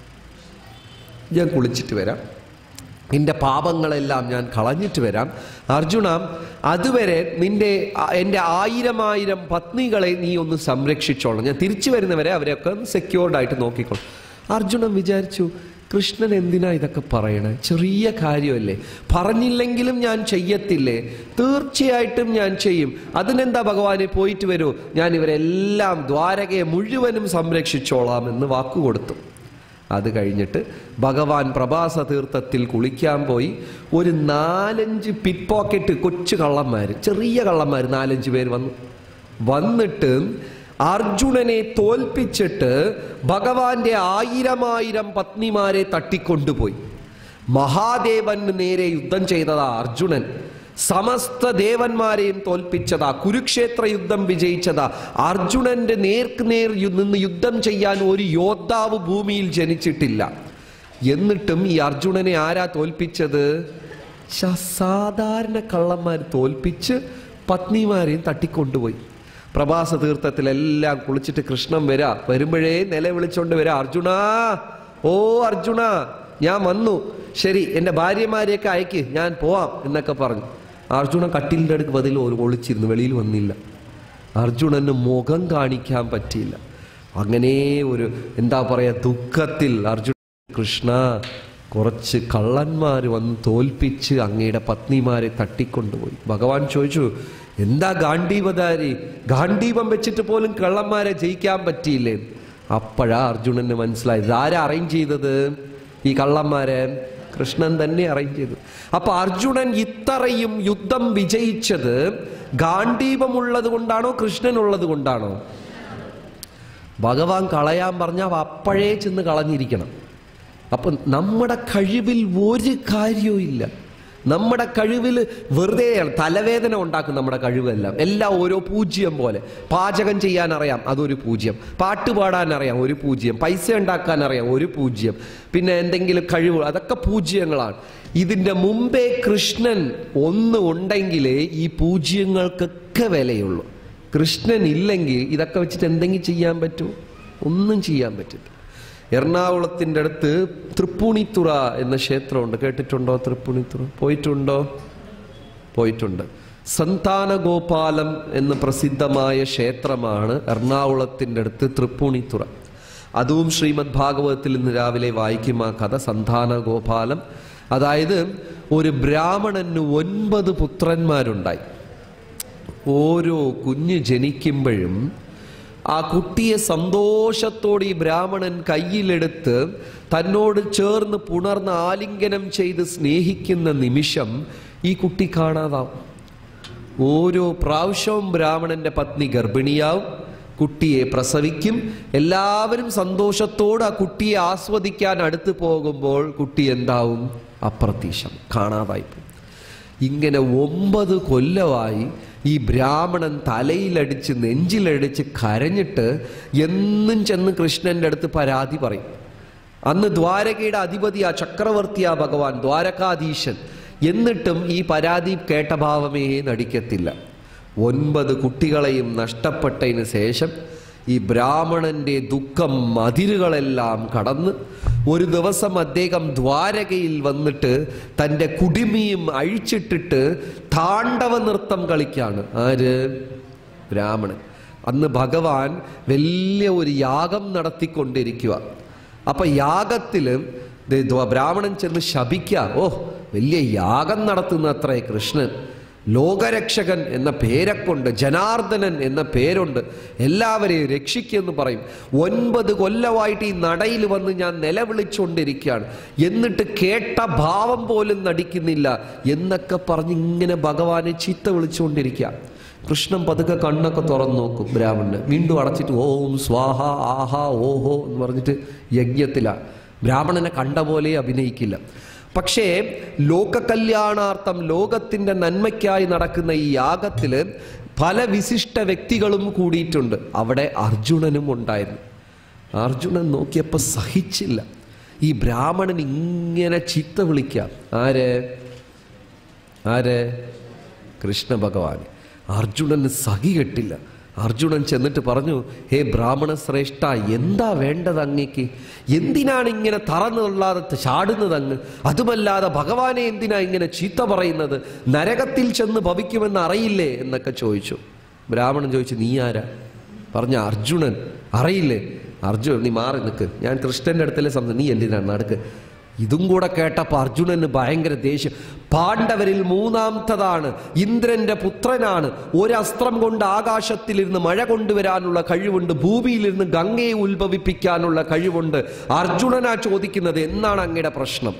ഞാൻ കുളിച്ചിട്ട് വരാം നിന്റെ പാപങ്ങളെല്ലാം ഞാൻ കളഞ്ഞിട്ട് വരാം അർജുന അതുവരെ നിന്റെ ആ- എൻ്റെ ആയിരം ആയിരം പത്നികളെ നീ ഒന്ന് സംരക്ഷിച്ചോളാം ഞാൻ തിരിച്ചു വരുന്നവരെ അവരെയൊക്കെ സെക്യൂർഡ് നോക്കിക്കോളാം അർജുനൻ വിചാരിച്ചു കൃഷ്ണൻ എന്തിനാ ഇതൊക്കെ പറയണേ ചെറിയ കാര്യമല്ലേ പറഞ്ഞില്ലെങ്കിലും ഞാൻ ചെയ്യത്തില്ലേ തീർച്ചയായിട്ടും ഞാൻ ചെയ്യും അതിനെന്താ ഭഗവാനെ പോയിട്ട് വരൂ ഞാൻ ഇവരെല്ലാം ദ്വാരകയെ മുഴുവനും സംരക്ഷിച്ചോളാം എന്ന് വാക്കുകൊടുത്തു അത് കഴിഞ്ഞിട്ട് ഭഗവാൻ പ്രഭാസ തീർത്ഥത്തിൽ കുളിക്കാൻ പോയി ഒരു നാലഞ്ച് പിറ്റ് പോക്കറ്റ് കൊച്ചു കള്ളന്മാർ ചെറിയ കള്ളന്മാർ നാലഞ്ച് പേര് വന്നു വന്നിട്ട് അർജുനനെ തോൽപ്പിച്ചിട്ട് ഭഗവാന്റെ ആയിരമായിരം പത്നിമാരെ തട്ടിക്കൊണ്ടുപോയി മഹാദേവന് നേരെ യുദ്ധം ചെയ്തതാ അർജുനൻ സമസ്ത ദേവന്മാരെയും തോൽപ്പിച്ചതാ കുരുക്ഷേത്ര യുദ്ധം വിജയിച്ചതാ അർജുനന്റെ നേർക്ക് നേർ യു- നിന്ന് യുദ്ധം ചെയ്യാൻ ഒരു യോദ്ധാവ് ഭൂമിയിൽ ജനിച്ചിട്ടില്ല എന്നിട്ടും ഈ അർജുനനെ ആരാ തോൽപ്പിച്ചത് ശ- സാധാരണ കള്ളന്മാർ തോൽപ്പിച്ച് പത്നിമാരെയും തട്ടിക്കൊണ്ടുപോയി പ്രഭാസ തീർത്ഥത്തിലെല്ലാം കുളിച്ചിട്ട് കൃഷ്ണൻ വരാ വരുമ്പോഴേ നിലവിളിച്ചോണ്ട് വരാ അർജുന ഓ അർജുന ഞാൻ വന്നു ശരി എൻ്റെ ഭാര്യമാരെയൊക്കെ അയക്ക് ഞാൻ പോവാം എന്നൊക്കെ പറഞ്ഞു അർജുനൻ കട്ടിലിൻ്റെ അടുക്ക് പതിൽ ഒരു ഒളിച്ചിരുന്നു വെളിയിൽ വന്നില്ല അർജുനന് മുഖം കാണിക്കാൻ പറ്റിയില്ല അങ്ങനെ ഒരു എന്താ പറയാ ദുഃഖത്തിൽ അർജുന കൃഷ്ണ കുറച്ച് കള്ളന്മാർ വന്ന് തോൽപ്പിച്ച് അങ്ങയുടെ പത്നിമാരെ തട്ടിക്കൊണ്ടുപോയി ഭഗവാൻ ചോദിച്ചു എന്താ ഗാന്ധീവധാരി ഗാന്ധീപം വെച്ചിട്ട് പോലും കള്ളന്മാരെ ജയിക്കാൻ പറ്റിയില്ലേ അപ്പോഴാ അർജുനന് മനസ്സിലായത് ആരാ അറേഞ്ച് ചെയ്തത് ഈ കള്ളന്മാരെ കൃഷ്ണൻ തന്നെ അറേഞ്ച് ചെയ്തു അപ്പൊ അർജുനൻ ഇത്രയും യുദ്ധം വിജയിച്ചത് ഗാന്ധീപമുള്ളത് കൊണ്ടാണോ കൃഷ്ണൻ ഉള്ളത് കൊണ്ടാണോ ഭഗവാൻ കളയാൻ പറഞ്ഞാൽ അപ്പോഴേ ചെന്ന് കളഞ്ഞിരിക്കണം അപ്പം നമ്മുടെ കഴിവിൽ ഒരു കാര്യവും ഇല്ല നമ്മുടെ കഴിവിൽ വെറുതെ തലവേദന ഉണ്ടാക്കും നമ്മുടെ കഴിവെല്ലാം എല്ലാം ഓരോ പൂജ്യം പോലെ പാചകം ചെയ്യാൻ അറിയാം അതൊരു പൂജ്യം പാട്ട് പാടാൻ അറിയാം ഒരു പൂജ്യം പൈസ ഉണ്ടാക്കാൻ അറിയാം ഒരു പൂജ്യം പിന്നെ എന്തെങ്കിലും കഴിവ് അതൊക്കെ പൂജ്യങ്ങളാണ് ഇതിൻ്റെ മുമ്പേ കൃഷ്ണൻ ഒന്ന് ഉണ്ടെങ്കിലേ ഈ പൂജ്യങ്ങൾക്കൊക്കെ വിലയുള്ളൂ കൃഷ്ണൻ ഇല്ലെങ്കിൽ ഇതൊക്കെ വെച്ചിട്ട് എന്തെങ്കിലും ചെയ്യാൻ പറ്റുമോ ഒന്നും ചെയ്യാൻ പറ്റില്ല എറണാകുളത്തിൻ്റെ അടുത്ത് തൃപ്പൂണിത്തുറ എന്ന ക്ഷേത്രമുണ്ട് കേട്ടിട്ടുണ്ടോ തൃപ്പൂണിത്തുറ പോയിട്ടുണ്ടോ പോയിട്ടുണ്ട് സന്താനഗോപാലം എന്ന പ്രസിദ്ധമായ ക്ഷേത്രമാണ് എറണാകുളത്തിൻ്റെ അടുത്ത് തൃപ്പൂണിത്തുറ അതും ശ്രീമദ് ഭാഗവതത്തിൽ ഇന്ന് രാവിലെ വായിക്കും ആ കഥ സന്താനഗോപാലം അതായത് ഒരു ബ്രാഹ്മണന് ഒൻപത് പുത്രന്മാരുണ്ടായി ഓരോ കുഞ്ഞ് ജനിക്കുമ്പോഴും ആ കുട്ടിയെ സന്തോഷത്തോടെ ഈ ബ്രാഹ്മണൻ കയ്യിലെടുത്ത് തന്നോട് ചേർന്ന് പുണർന്ന് ആലിംഗനം ചെയ്ത് സ്നേഹിക്കുന്ന നിമിഷം ഈ കുട്ടി കാണാതാവും ഓരോ പ്രാവശ്യവും ബ്രാഹ്മണന്റെ പത്നി ഗർഭിണിയാവും കുട്ടിയെ പ്രസവിക്കും എല്ലാവരും സന്തോഷത്തോട് ആ കുട്ടിയെ ആസ്വദിക്കാൻ അടുത്ത് പോകുമ്പോൾ കുട്ടി എന്താവും അപ്രത്യക്ഷം കാണാതായി പോകും ഇങ്ങനെ ഒമ്പത് കൊല്ലമായി ഈ ബ്രാഹ്മണൻ തലയിലടിച്ച് നെഞ്ചിലടിച്ച് കരഞ്ഞിട്ട് എന്നും ചെന്ന് കൃഷ്ണന്റെ അടുത്ത് പരാതി പറയും അന്ന് ദ്വാരകയുടെ അധിപതി ആ ചക്രവർത്തിയാ ഭഗവാൻ ദ്വാരകാധീശൻ എന്നിട്ടും ഈ പരാതി കേട്ട ഭാവമേ നടിക്കത്തില്ല ഒൻപത് കുട്ടികളെയും നഷ്ടപ്പെട്ടതിന് ശേഷം ഈ ബ്രാഹ്മണന്റെ ദുഃഖം മതിരുകളെല്ലാം കടന്ന് ഒരു ദിവസം അദ്ദേഹം ദ്വാരകയിൽ വന്നിട്ട് തൻ്റെ കുടിമിയും അഴിച്ചിട്ടിട്ട് താണ്ഡവ നൃത്തം കളിക്കാണ് ആര് ബ്രാഹ്മണൻ അന്ന് ഭഗവാൻ വലിയ ഒരു യാഗം നടത്തിക്കൊണ്ടിരിക്കുക അപ്പൊ യാഗത്തില് ദേ ദ്വ- ബ്രാഹ്മണൻ ചെന്ന് ശപിക്ക ഓ വലിയ യാഗം നടത്തുന്ന അത്രേ കൃഷ്ണൻ ലോകരക്ഷകൻ എന്ന പേരക്കൊണ്ട് ജനാർദ്ദനൻ എന്ന പേരുണ്ട് എല്ലാവരെയും രക്ഷിക്കുമെന്ന് പറയും ഒൻപത് കൊല്ലമായിട്ട് ഈ നടയിൽ വന്ന് ഞാൻ നിലവിളിച്ചുകൊണ്ടിരിക്കുകയാണ് എന്നിട്ട് കേട്ട ഭാവം പോലും നടിക്കുന്നില്ല എന്നൊക്കെ പറഞ്ഞ് ഇങ്ങനെ ഭഗവാനെ ചീത്ത വിളിച്ചുകൊണ്ടിരിക്കുക കൃഷ്ണൻ പതുക്കെ കണ്ണൊക്കെ തുറന്നു നോക്കും ബ്രാഹ്മണന് വീണ്ടും അടച്ചിട്ട് ഓം സ്വാഹ ആഹാ ഓഹോ എന്ന് പറഞ്ഞിട്ട് യജ്ഞത്തിലാണ് ബ്രാഹ്മണനെ കണ്ട പോലെ അഭിനയിക്കില്ല പക്ഷേ ലോകകല്യാണാർത്ഥം ലോകത്തിന്റെ നന്മയ്ക്കായി നടക്കുന്ന ഈ യാഗത്തില് പല വിശിഷ്ട വ്യക്തികളും കൂടിയിട്ടുണ്ട് അവിടെ അർജുനനും ഉണ്ടായിരുന്നു അർജുനൻ നോക്കിയപ്പോൾ സഹിച്ചില്ല ഈ ബ്രാഹ്മണൻ ഇങ്ങനെ ചീത്ത വിളിക്കാം ആര് ആര് കൃഷ്ണ ഭഗവാൻ അർജുനന് സഹി കെട്ടില്ല അർജുനൻ ചെന്നിട്ട് പറഞ്ഞു ഹേ ബ്രാഹ്മണ ശ്രേഷ്ഠ എന്താ വേണ്ടത് അങ്ങേക്ക് എന്തിനാണ് ഇങ്ങനെ തറന്നുള്ളാതെ ചാടുന്നത് അങ്ങ് അതുമല്ലാതെ ഭഗവാനെ എന്തിനാ ഇങ്ങനെ ചീത്ത പറയുന്നത് നരകത്തിൽ ചെന്ന് ഭവിക്കുമെന്ന് അറിയില്ലേ എന്നൊക്കെ ചോദിച്ചു ബ്രാഹ്മണൻ ചോദിച്ചു നീ ആരാ പറഞ്ഞ അർജുനൻ അറിയില്ലേ അർജുനൻ നീ മാറി നിൽക്ക് ഞാൻ കൃഷ്ണന്റെ അടുത്തല്ലേ സംസാരിച്ചു നീ എന്തിനാണ് നടക്ക് ഇതും കൂടെ കേട്ടപ്പോൾ അർജുനന് ഭയങ്കര ദേഷ്യം പാണ്ഡവരിൽ മൂന്നാമത്തതാണ് ഇന്ദ്രന്റെ പുത്രനാണ് ഒരസ്ത്രം കൊണ്ട് ആകാശത്തിലിരുന്ന് മഴ കൊണ്ടുവരാനുള്ള കഴിവുണ്ട് ഭൂമിയിലിരുന്ന് ഗംഗയെ ഉത്ഭവിപ്പിക്കാനുള്ള കഴിവുണ്ട് അർജുനനാ ചോദിക്കുന്നത് എന്നാണ് അങ്ങയുടെ പ്രശ്നം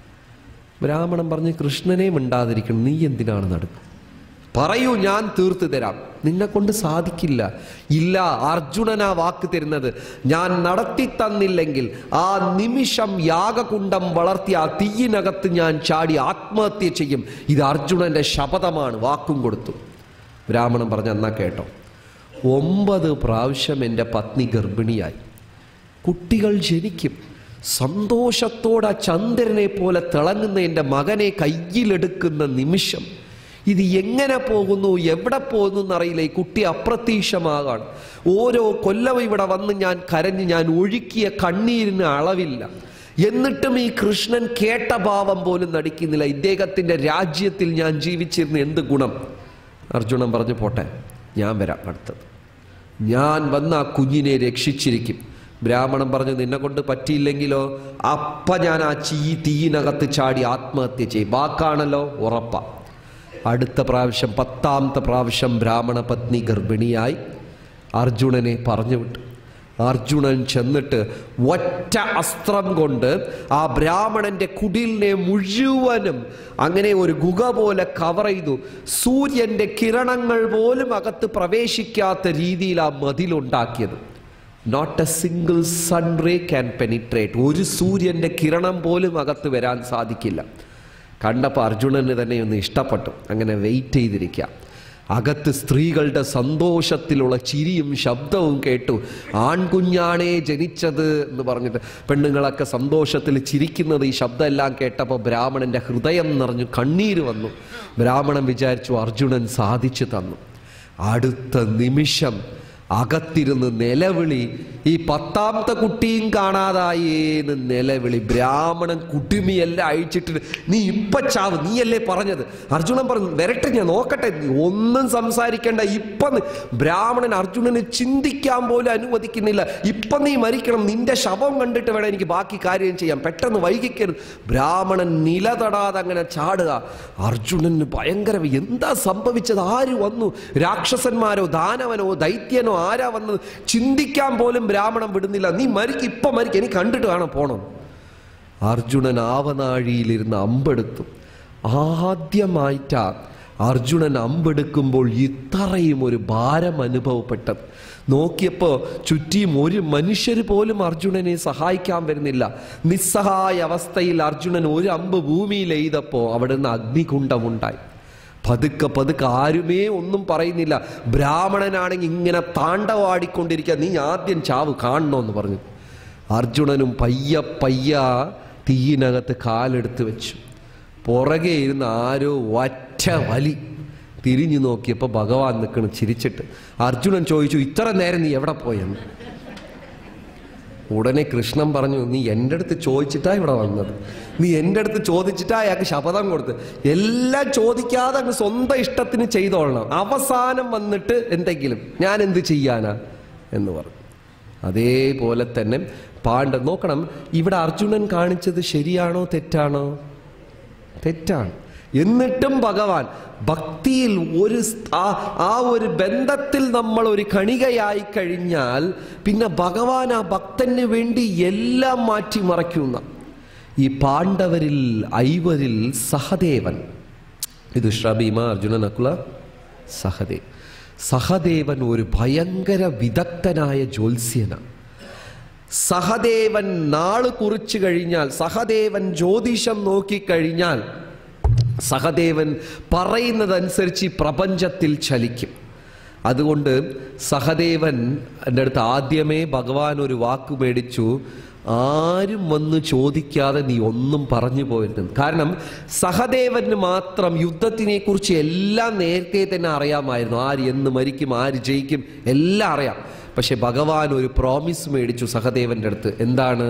ബ്രാഹ്മണൻ പറഞ്ഞ് കൃഷ്ണനെ മിണ്ടാതിരിക്കണം നീ എന്തിനാണ് നടക്കുക പറയൂ ഞാൻ തീർത്തു തരാം നിന്നെ കൊണ്ട് സാധിക്കില്ല ഇല്ല അർജുനനാ വാക്ക് തരുന്നത് ഞാൻ നടത്തി തന്നില്ലെങ്കിൽ ആ നിമിഷം യാഗകുണ്ടം വളർത്തി ആ തീയിനകത്ത് ഞാൻ ചാടി ആത്മഹത്യ ചെയ്യും ഇത് അർജുനന്റെ ശപഥമാണ് വാക്കും കൊടുത്തു ബ്രാഹ്മണൻ പറഞ്ഞ എന്നാ കേട്ടോ ഒമ്പത് പ്രാവശ്യം എൻ്റെ പത്നി ഗർഭിണിയായി കുട്ടികൾ ജനിക്കും സന്തോഷത്തോടെ ആ ചന്ദ്രനെ പോലെ തിളങ്ങുന്ന എൻ്റെ മകനെ കയ്യിലെടുക്കുന്ന നിമിഷം ഇത് എങ്ങനെ പോകുന്നു എവിടെ പോകുന്നു എന്നറിയില്ല ഈ കുട്ടി അപ്രത്യക്ഷമാകാണ് ഓരോ കൊല്ലം ഇവിടെ വന്ന് ഞാൻ കരഞ്ഞ് ഞാൻ ഒഴുക്കിയ കണ്ണീരിന് അളവില്ല എന്നിട്ടും ഈ കൃഷ്ണൻ കേട്ട ഭാവം പോലും നടിക്കുന്നില്ല ഇദ്ദേഹത്തിൻ്റെ രാജ്യത്തിൽ ഞാൻ ജീവിച്ചിരുന്ന എന്ത് ഗുണം അർജുനൻ പറഞ്ഞു പോട്ടെ ഞാൻ വരാം അടുത്തത് ഞാൻ വന്ന് ആ കുഞ്ഞിനെ രക്ഷിച്ചിരിക്കും ബ്രാഹ്മണൻ പറഞ്ഞു നിന്നെ കൊണ്ട് പറ്റിയില്ലെങ്കിലോ അപ്പ ഞാൻ ആ ചീ തീയിനകത്ത് ചാടി ആത്മഹത്യ ചെയ്യും വാക്കാണല്ലോ ഉറപ്പാ അടുത്ത പ്രാവശ്യം പത്താമത്തെ പ്രാവശ്യം ബ്രാഹ്മണ പത്നി ഗർഭിണിയായി അർജുനനെ പറഞ്ഞു വിട്ടു അർജുനൻ ചെന്നിട്ട് ഒറ്റ അസ്ത്രം കൊണ്ട് ആ ബ്രാഹ്മണന്റെ കുടിലിനെ മുഴുവനും അങ്ങനെ ഒരു ഗുഹ പോലെ കവർ ചെയ്തു സൂര്യന്റെ കിരണങ്ങൾ പോലും അകത്ത് പ്രവേശിക്കാത്ത രീതിയിൽ ആ മതിലുണ്ടാക്കിയത് not a single sun ray can penetrate ഒരു സൂര്യന്റെ കിരണം പോലും അകത്ത് വരാൻ സാധിക്കില്ല കണ്ടപ്പോൾ അർജുനന് തന്നെ ഒന്ന് ഇഷ്ടപ്പെട്ടു അങ്ങനെ വെയിറ്റ് ചെയ്തിരിക്കുക അകത്ത് സ്ത്രീകളുടെ സന്തോഷത്തിലുള്ള ചിരിയും ശബ്ദവും കേട്ടു ആൺകുഞ്ഞാണേ ജനിച്ചത് എന്ന് പറഞ്ഞിട്ട് പെണ്ണുങ്ങളൊക്കെ സന്തോഷത്തിൽ ചിരിക്കുന്നത് ഈ ശബ്ദമെല്ലാം കേട്ടപ്പോൾ ബ്രാഹ്മണന്റെ ഹൃദയം നിറഞ്ഞു കണ്ണീര് വന്നു ബ്രാഹ്മണൻ വിചാരിച്ചു അർജുനൻ സാധിച്ചു തന്നു അടുത്ത നിമിഷം അകത്തിരുന്ന് നിലവിളി ഈ പത്താമത്തെ കുട്ടിയും കാണാതായി എന്ന് നിലവിളി ബ്രാഹ്മണൻ കുടുമിയെല്ലാം അഴിച്ചിട്ട് നീ ഇപ്പൊ ചാവ് നീയല്ലേ പറഞ്ഞത് അർജുനൻ പറഞ്ഞു വരട്ടെ ഞാൻ നോക്കട്ടെ നീ ഒന്നും സംസാരിക്കണ്ട ഇപ്പൊ നീ-" ബ്രാഹ്മണൻ അർജുനന് ചിന്തിക്കാൻ പോലും അനുവദിക്കുന്നില്ല ഇപ്പൊ നീ മരിക്കണം നിന്റെ ശവം കണ്ടിട്ട് വേണം എനിക്ക് ബാക്കി കാര്യം ചെയ്യാം പെട്ടെന്ന് വൈകിക്കരുത് ബ്രാഹ്മണൻ നിലതടാതെ അങ്ങനെ ചാടുക അർജുനന് ഭയങ്കര എന്താ സംഭവിച്ചത് ആര് വന്നു രാക്ഷസന്മാരോ ദാനവനോ ദൈത്യനോ ആരാ വന്നത് ചിന്തിക്കാൻ പോലും ബ്രാഹ്മണൻ വിടുന്നില്ല നീ മരിക്ക് ഇപ്പൊ മരിക്ക് എനിക്ക് കണ്ടിട്ട് വേണം പോണം അർജുനൻ ആവനാഴിയിലിരുന്ന് അമ്പെടുത്തു ആദ്യമായിട്ടാ അർജുനൻ അമ്പെടുക്കുമ്പോൾ ഇത്രയും ഒരു ഭാരം അനുഭവപ്പെട്ടത് നോക്കിയപ്പോൾ ചുറ്റിയും ഒരു മനുഷ്യർ പോലും അർജുനനെ സഹായിക്കാൻ വരുന്നില്ല നിസ്സഹായ അവസ്ഥയിൽ അർജുനൻ ഒരു അമ്പ് ഭൂമിയിൽ എയ്തപ്പോൾ അവിടുന്ന് അഗ്നികുണ്ഡമുണ്ടായി പതുക്കെ പതുക്കെ ആരുമേ ഒന്നും പറയുന്നില്ല ബ്രാഹ്മണനാണെങ്കിൽ ഇങ്ങനെ താണ്ടവാടിക്കൊണ്ടിരിക്കുക നീ ആദ്യം ചാവ് കാണണമെന്ന് പറഞ്ഞു അർജുനനും പയ്യ പയ്യ തീയിനകത്ത് കാലെടുത്ത് വെച്ചു പുറകെ ഇരുന്ന് ആരോ ഒറ്റ വലി തിരിഞ്ഞു നോക്കിയപ്പോൾ ഭഗവാൻ നിൽക്കണം ചിരിച്ചിട്ട് അർജുനൻ ചോദിച്ചു ഇത്ര നേരം നീ എവിടെ പോയെന്ന് ഉടനെ കൃഷ്ണൻ പറഞ്ഞു നീ എൻ്റെ അടുത്ത് ചോദിച്ചിട്ടാ ഇവിടെ വന്നത് നീ എൻ്റെ അടുത്ത് ചോദിച്ചിട്ടാ അയാൾക്ക് ശപഥം കൊടുത്ത് എല്ലാം ചോദിക്കാതെ അങ്ങ് സ്വന്തം ഇഷ്ടത്തിന് ചെയ്തോളണം അവസാനം വന്നിട്ട് എന്തെങ്കിലും ഞാൻ എന്ത് ചെയ്യാനാ എന്ന് പറഞ്ഞു അതേപോലെ തന്നെ പാണ്ഡ നോക്കണം ഇവിടെ അർജുനൻ കാണിച്ചത് ശരിയാണോ തെറ്റാണോ തെറ്റാണ് എന്നിട്ടും ഭഗവാൻ ഭക്തിയിൽ ഒരു സ്- ആ ആ ഒരു ബന്ധത്തിൽ നമ്മൾ ഒരു കണികയായി കഴിഞ്ഞാൽ പിന്നെ ഭഗവാൻ ആ ഭക്തന് വേണ്ടി എല്ലാം മാറ്റിമറയ്ക്കുന്ന ഈ പാണ്ഡവരിൽ ഐവരിൽ സഹദേവൻ ഇത് ശ്രഭീമ അർജുന നകുല സഹദേവ് സഹദേവൻ ഒരു ഭയങ്കര വിദഗ്ധനായ ജ്യോത്സ്യനാണ് സഹദേവൻ നാള് കുറിച്ചു കഴിഞ്ഞാൽ സഹദേവൻ ജ്യോതിഷം നോക്കിക്കഴിഞ്ഞാൽ സഹദേവൻ പറയുന്നതനുസരിച്ച് ഈ പ്രപഞ്ചത്തിൽ ചലിക്കും അതുകൊണ്ട് സഹദേവൻ എൻ്റെ അടുത്ത് ആദ്യമേ ഭഗവാൻ ഒരു വാക്ക് മേടിച്ചു ആരും വന്ന് ചോദിക്കാതെ നീ ഒന്നും പറഞ്ഞു പോയിരുന്നു കാരണം സഹദേവന് മാത്രം യുദ്ധത്തിനെ കുറിച്ച് എല്ലാം നേരത്തെ തന്നെ അറിയാമായിരുന്നു ആര് എന്ന് മരിക്കും ആര് ജയിക്കും എല്ലാം അറിയാം പക്ഷെ ഭഗവാൻ ഒരു പ്രോമിസ് മേടിച്ചു സഹദേവന്റെ അടുത്ത് എന്താണ്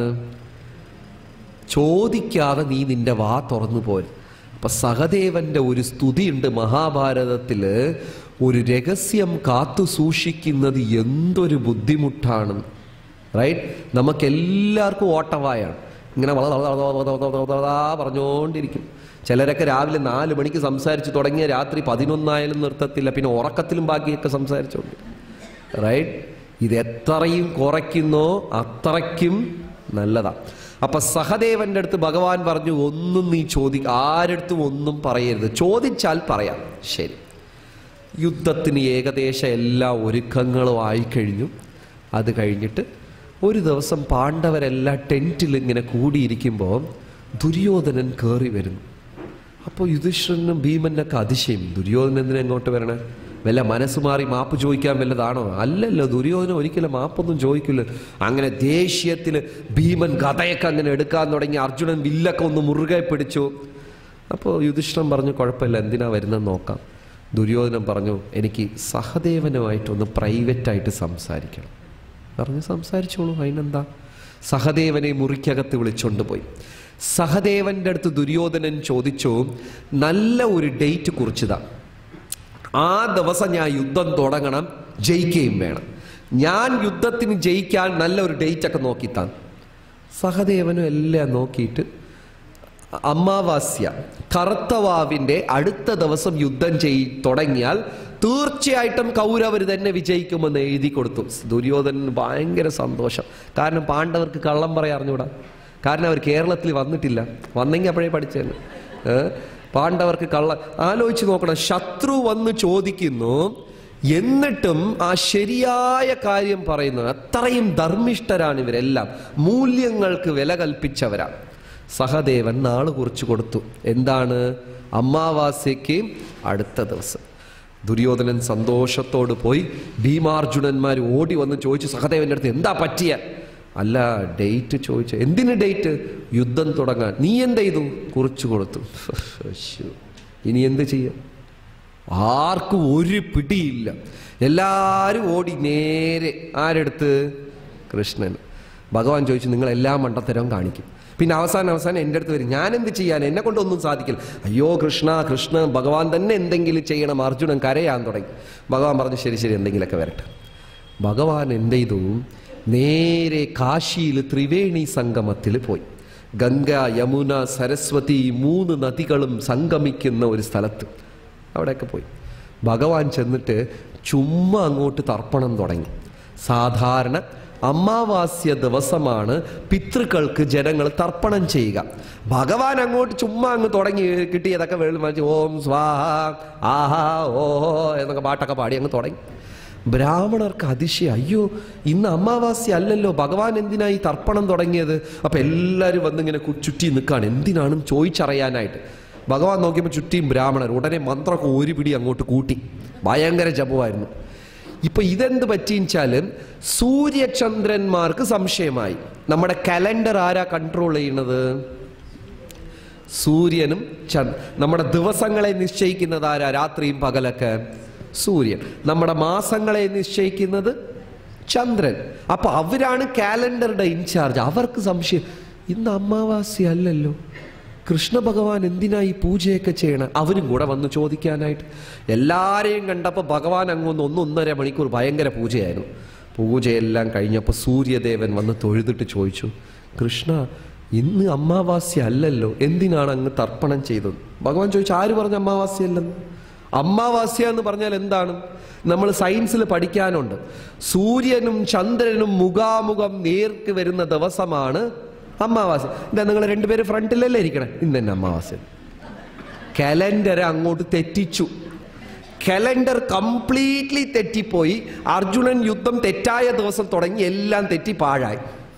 ചോദിക്കാതെ നീ നിന്റെ വാ തുറന്നു പോരും അപ്പൊ സഹദേവന്റെ ഒരു സ്തുതിയുണ്ട് മഹാഭാരതത്തില് ഒരു രഹസ്യം കാത്തു സൂക്ഷിക്കുന്നത് എന്തൊരു ബുദ്ധിമുട്ടാണ് റൈറ്റ് നമുക്കെല്ലാവർക്കും ഓട്ടവായാണ് ഇങ്ങനെ വള വള വള വള വള വള വള വള പറഞ്ഞുകൊണ്ടിരിക്കും ചിലരൊക്കെ രാവിലെ നാല് മണിക്ക് സംസാരിച്ച് തുടങ്ങിയ രാത്രി പതിനൊന്നായാലും നിർത്തത്തില്ല പിന്നെ ഉറക്കത്തിലും ബാക്കിയൊക്കെ സംസാരിച്ചുകൊണ്ട് റൈറ്റ് ഇത് എത്രയും കുറയ്ക്കുന്നോ അത്രയ്ക്കും നല്ലതാ അപ്പൊ സഹദേവന്റെ അടുത്ത് ഭഗവാൻ പറഞ്ഞു ഒന്നും നീ ചോദി ആരടുത്തും ഒന്നും പറയരുത് ചോദിച്ചാൽ പറയാം ശരി യുദ്ധത്തിന് ഏകദേശം എല്ലാ ഒരുക്കങ്ങളും ആയിക്കഴിഞ്ഞു അത് കഴിഞ്ഞിട്ട് ഒരു ദിവസം പാണ്ഡവരെല്ലാം ടെൻറ്റിൽ ഇങ്ങനെ കൂടിയിരിക്കുമ്പോൾ ദുര്യോധനൻ കയറി വരുന്നു അപ്പോൾ യുധിഷ്ഠിരനും ഭീമനൊക്കെ അതിശയം ദുര്യോധനൻ എന്തിനാ എങ്ങോട്ട് വരണേ വല്ല മനസ്സ് മാറി മാപ്പ് ചോദിക്കാൻ വല്ലതാണോ അല്ലല്ലോ ദുര്യോധനൻ ഒരിക്കലും മാപ്പൊന്നും ചോദിക്കില്ല അങ്ങനെ ദേഷ്യത്തിൽ ഭീമൻ കഥയൊക്കെ അങ്ങനെ എടുക്കാൻ തുടങ്ങി അർജുനൻ വില്ലൊക്കെ ഒന്ന് മുറുകെ പിടിച്ചു അപ്പോൾ യുധിഷ്ഠിരൻ പറഞ്ഞു കുഴപ്പമില്ല എന്തിനാ വരുന്നത് നോക്കാം ദുര്യോധനൻ പറഞ്ഞു എനിക്ക് സഹദേവനുമായിട്ടൊന്ന് പ്രൈവറ്റായിട്ട് സംസാരിക്കണം പറഞ്ഞ് സംസാരിച്ചോളൂ അതിനെന്താ സഹദേവനെ മുറിക്കകത്ത് വിളിച്ചോണ്ട് പോയി സഹദേവന്റെ അടുത്ത് ദുര്യോധനൻ ചോദിച്ചു നല്ല ഒരു ഡേറ്റ് കുറിച്ചതാ ആ ദിവസം ഞാൻ യുദ്ധം തുടങ്ങണം ജയിക്കുകയും വേണം ഞാൻ യുദ്ധത്തിന് ജയിക്കാൻ നല്ല ഒരു ഡേറ്റ് ഒക്കെ നോക്കിത്താൻ സഹദേവനും എല്ലാം നോക്കിയിട്ട് അമാവാസ്യ കറുത്തവാവിന്റെ അടുത്ത ദിവസം യുദ്ധം ചെയ് തുടങ്ങിയാൽ തീർച്ചയായിട്ടും കൗരവർ തന്നെ വിജയിക്കുമെന്ന് എഴുതി കൊടുത്തു ദുര്യോധനന് ഭയങ്കര സന്തോഷം കാരണം പാണ്ഡവർക്ക് കള്ളം പറയാൻ അറിഞ്ഞൂടാ കാരണം അവർ കേരളത്തിൽ വന്നിട്ടില്ല വന്നെങ്കിൽ അപ്പോഴേ പഠിച്ചേന് ഏ? പാണ്ഡവർക്ക് കള്ള ആലോചിച്ച് നോക്കണം ശത്രു വന്ന് ചോദിക്കുന്നു എന്നിട്ടും ആ ശരിയായ കാര്യം പറയുന്നു അത്രയും ധർമ്മിഷ്ഠരാണ് ഇവരെല്ലാം മൂല്യങ്ങൾക്ക് വില കൽപ്പിച്ചവരാണ് സഹദേവൻ നാള് കുറിച്ചു കൊടുത്തു എന്താണ് അമാവാസ്യയ്ക്ക് അടുത്ത ദിവസം ദുര്യോധനൻ സന്തോഷത്തോട് പോയി ഭീമാർജുനന്മാർ ഓടി വന്ന് ചോദിച്ചു സഹദേവന്റെ അടുത്ത് എന്താ പറ്റിയ അല്ല ഡേറ്റ് ചോദിച്ചു എന്തിന് ഡേറ്റ് യുദ്ധം തുടങ്ങാൻ നീ എന്ത് ചെയ്തു കുറിച്ചു കൊടുത്തു ശ്ശോ. ഇനി എന്ത് ചെയ്യാം ആർക്കും ഒരു പിടിയില്ല എല്ലാവരും ഓടി നേരെ ആരെടുത്ത് കൃഷ്ണൻ ഭഗവാൻ ചോദിച്ചു നിങ്ങൾ എല്ലാ മണ്ടത്തരവും കാണിക്കും പിന്നെ അവസാനം അവസാനം എൻ്റെ അടുത്ത് വരും ഞാൻ എന്ത് ചെയ്യാൻ എന്നെ കൊണ്ടൊന്നും സാധിക്കില്ല അയ്യോ കൃഷ്ണ കൃഷ്ണ ഭഗവാൻ തന്നെ എന്തെങ്കിലും ചെയ്യണം അർജുനൻ കരയാൻ തുടങ്ങി ഭഗവാൻ പറഞ്ഞു ശരി ശരി എന്തെങ്കിലുമൊക്കെ വരട്ടെ ഭഗവാൻ എന്ത് ചെയ്തു നേരെ കാശിയിൽ ത്രിവേണി സംഗമത്തിൽ പോയി ഗംഗ യമുന സരസ്വതി ഈ മൂന്ന് നദികളും സംഗമിക്കുന്ന ഒരു സ്ഥലത്ത് അവിടെയൊക്കെ പോയി ഭഗവാൻ ചെന്നിട്ട് ചുമ്മാ അങ്ങോട്ട് തർപ്പണം തുടങ്ങി സാധാരണ അമാവാസ്യ ദിവസമാണ് പിതൃക്കൾക്ക് ജനങ്ങൾ തർപ്പണം ചെയ്യുക ഭഗവാൻ അങ്ങോട്ട് ചുമ്മാ അങ്ങ് തുടങ്ങി കിട്ടിയതൊക്കെ വെള്ളം വാങ്ങിച്ച് ഓം സ്വാഹ ആഹാ ഓഹോ എന്നൊക്കെ പാട്ടൊക്കെ പാടി അങ്ങ് തുടങ്ങി ബ്രാഹ്മണർക്ക് അതിശയം അയ്യോ ഇന്ന് അമാവാസ്യ അല്ലല്ലോ ഭഗവാൻ എന്തിനാ ഈ തർപ്പണം തുടങ്ങിയത് അപ്പൊ എല്ലാവരും വന്നിങ്ങനെ കു- ചുറ്റി നിൽക്കുകയാണ് എന്തിനാണെന്ന് ചോദിച്ചറിയാനായിട്ട് ഭഗവാൻ നോക്കിയപ്പോൾ ചുറ്റിയും ബ്രാഹ്മണർ ഉടനെ മന്ത്രമൊക്കെ ഒരു പിടി അങ്ങോട്ട് കൂട്ടി ഭയങ്കര ജപമായിരുന്നു ഇപ്പൊ ഇതെന്ത് പറ്റിച്ചാല് സൂര്യചന്ദ്രന്മാർക്ക് സംശയമായി നമ്മുടെ കലണ്ടർ ആരാ കൺട്രോൾ ചെയ്യുന്നത് സൂര്യനും ചന്ദ് നമ്മുടെ ദിവസങ്ങളെ നിശ്ചയിക്കുന്നത് ആരാ രാത്രിയും പകലൊക്കെ സൂര്യൻ നമ്മുടെ മാസങ്ങളെ നിശ്ചയിക്കുന്നത് ചന്ദ്രൻ അപ്പൊ അവരാണ് കാലണ്ടറുടെ ഇൻചാർജ് അവർക്ക് സംശയം ഇന്ന് അമാവാസ്യ അല്ലല്ലോ കൃഷ്ണ ഭഗവാൻ എന്തിനാ ഈ പൂജയൊക്കെ ചെയ്യണം അവരും കൂടെ വന്ന് ചോദിക്കാനായിട്ട് എല്ലാരെയും കണ്ടപ്പോൾ ഭഗവാൻ അങ്ങൊന്ന് ഒന്നൊന്നര മണിക്കൂർ ഭയങ്കര പൂജയായിരുന്നു പൂജയെല്ലാം കഴിഞ്ഞപ്പോൾ സൂര്യദേവൻ വന്ന് തൊഴുതിട്ട് ചോദിച്ചു കൃഷ്ണ ഇന്ന് അമാവാസ്യ അല്ലല്ലോ എന്തിനാണ് അങ്ങ് തർപ്പണം ചെയ്തത് ഭഗവാൻ ചോദിച്ചു ആര് പറഞ്ഞ അമാവാസ്യ അല്ലെന്ന് അമാവാസ്യ എന്ന് പറഞ്ഞാൽ എന്താണ് നമ്മൾ സയൻസിൽ പഠിക്കാനുണ്ട് സൂര്യനും ചന്ദ്രനും മുഖാമുഖം നേർക്ക് വരുന്ന ദിവസമാണ് അമാവാസ്യ എന്താ നിങ്ങൾ രണ്ടുപേരും ഫ്രണ്ടിലല്ലേ ഇരിക്കണേ ഇന്ന് തന്നെ അമാവാസ്യ കലണ്ടർ അങ്ങോട്ട് തെറ്റിച്ചു കലണ്ടർ കംപ്ലീറ്റ്ലി തെറ്റിപ്പോയി അർജുനൻ യുദ്ധം തെറ്റായ ദിവസം തുടങ്ങി എല്ലാം തെറ്റി പാഴായി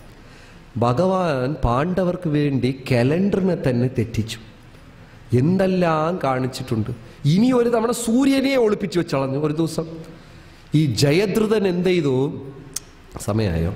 ഭഗവാൻ പാണ്ഡവർക്ക് വേണ്ടി കലണ്ടറിനെ തന്നെ തെറ്റിച്ചു എന്തെല്ലാം കാണിച്ചിട്ടുണ്ട് ഇനി ഒരു തവണ സൂര്യനെ ഒളിപ്പിച്ചു വെച്ചളഞ്ഞു ഒരു ദിവസം ഈ ജയദ്രുതൻ എന്ത് ചെയ്തു സമയായോ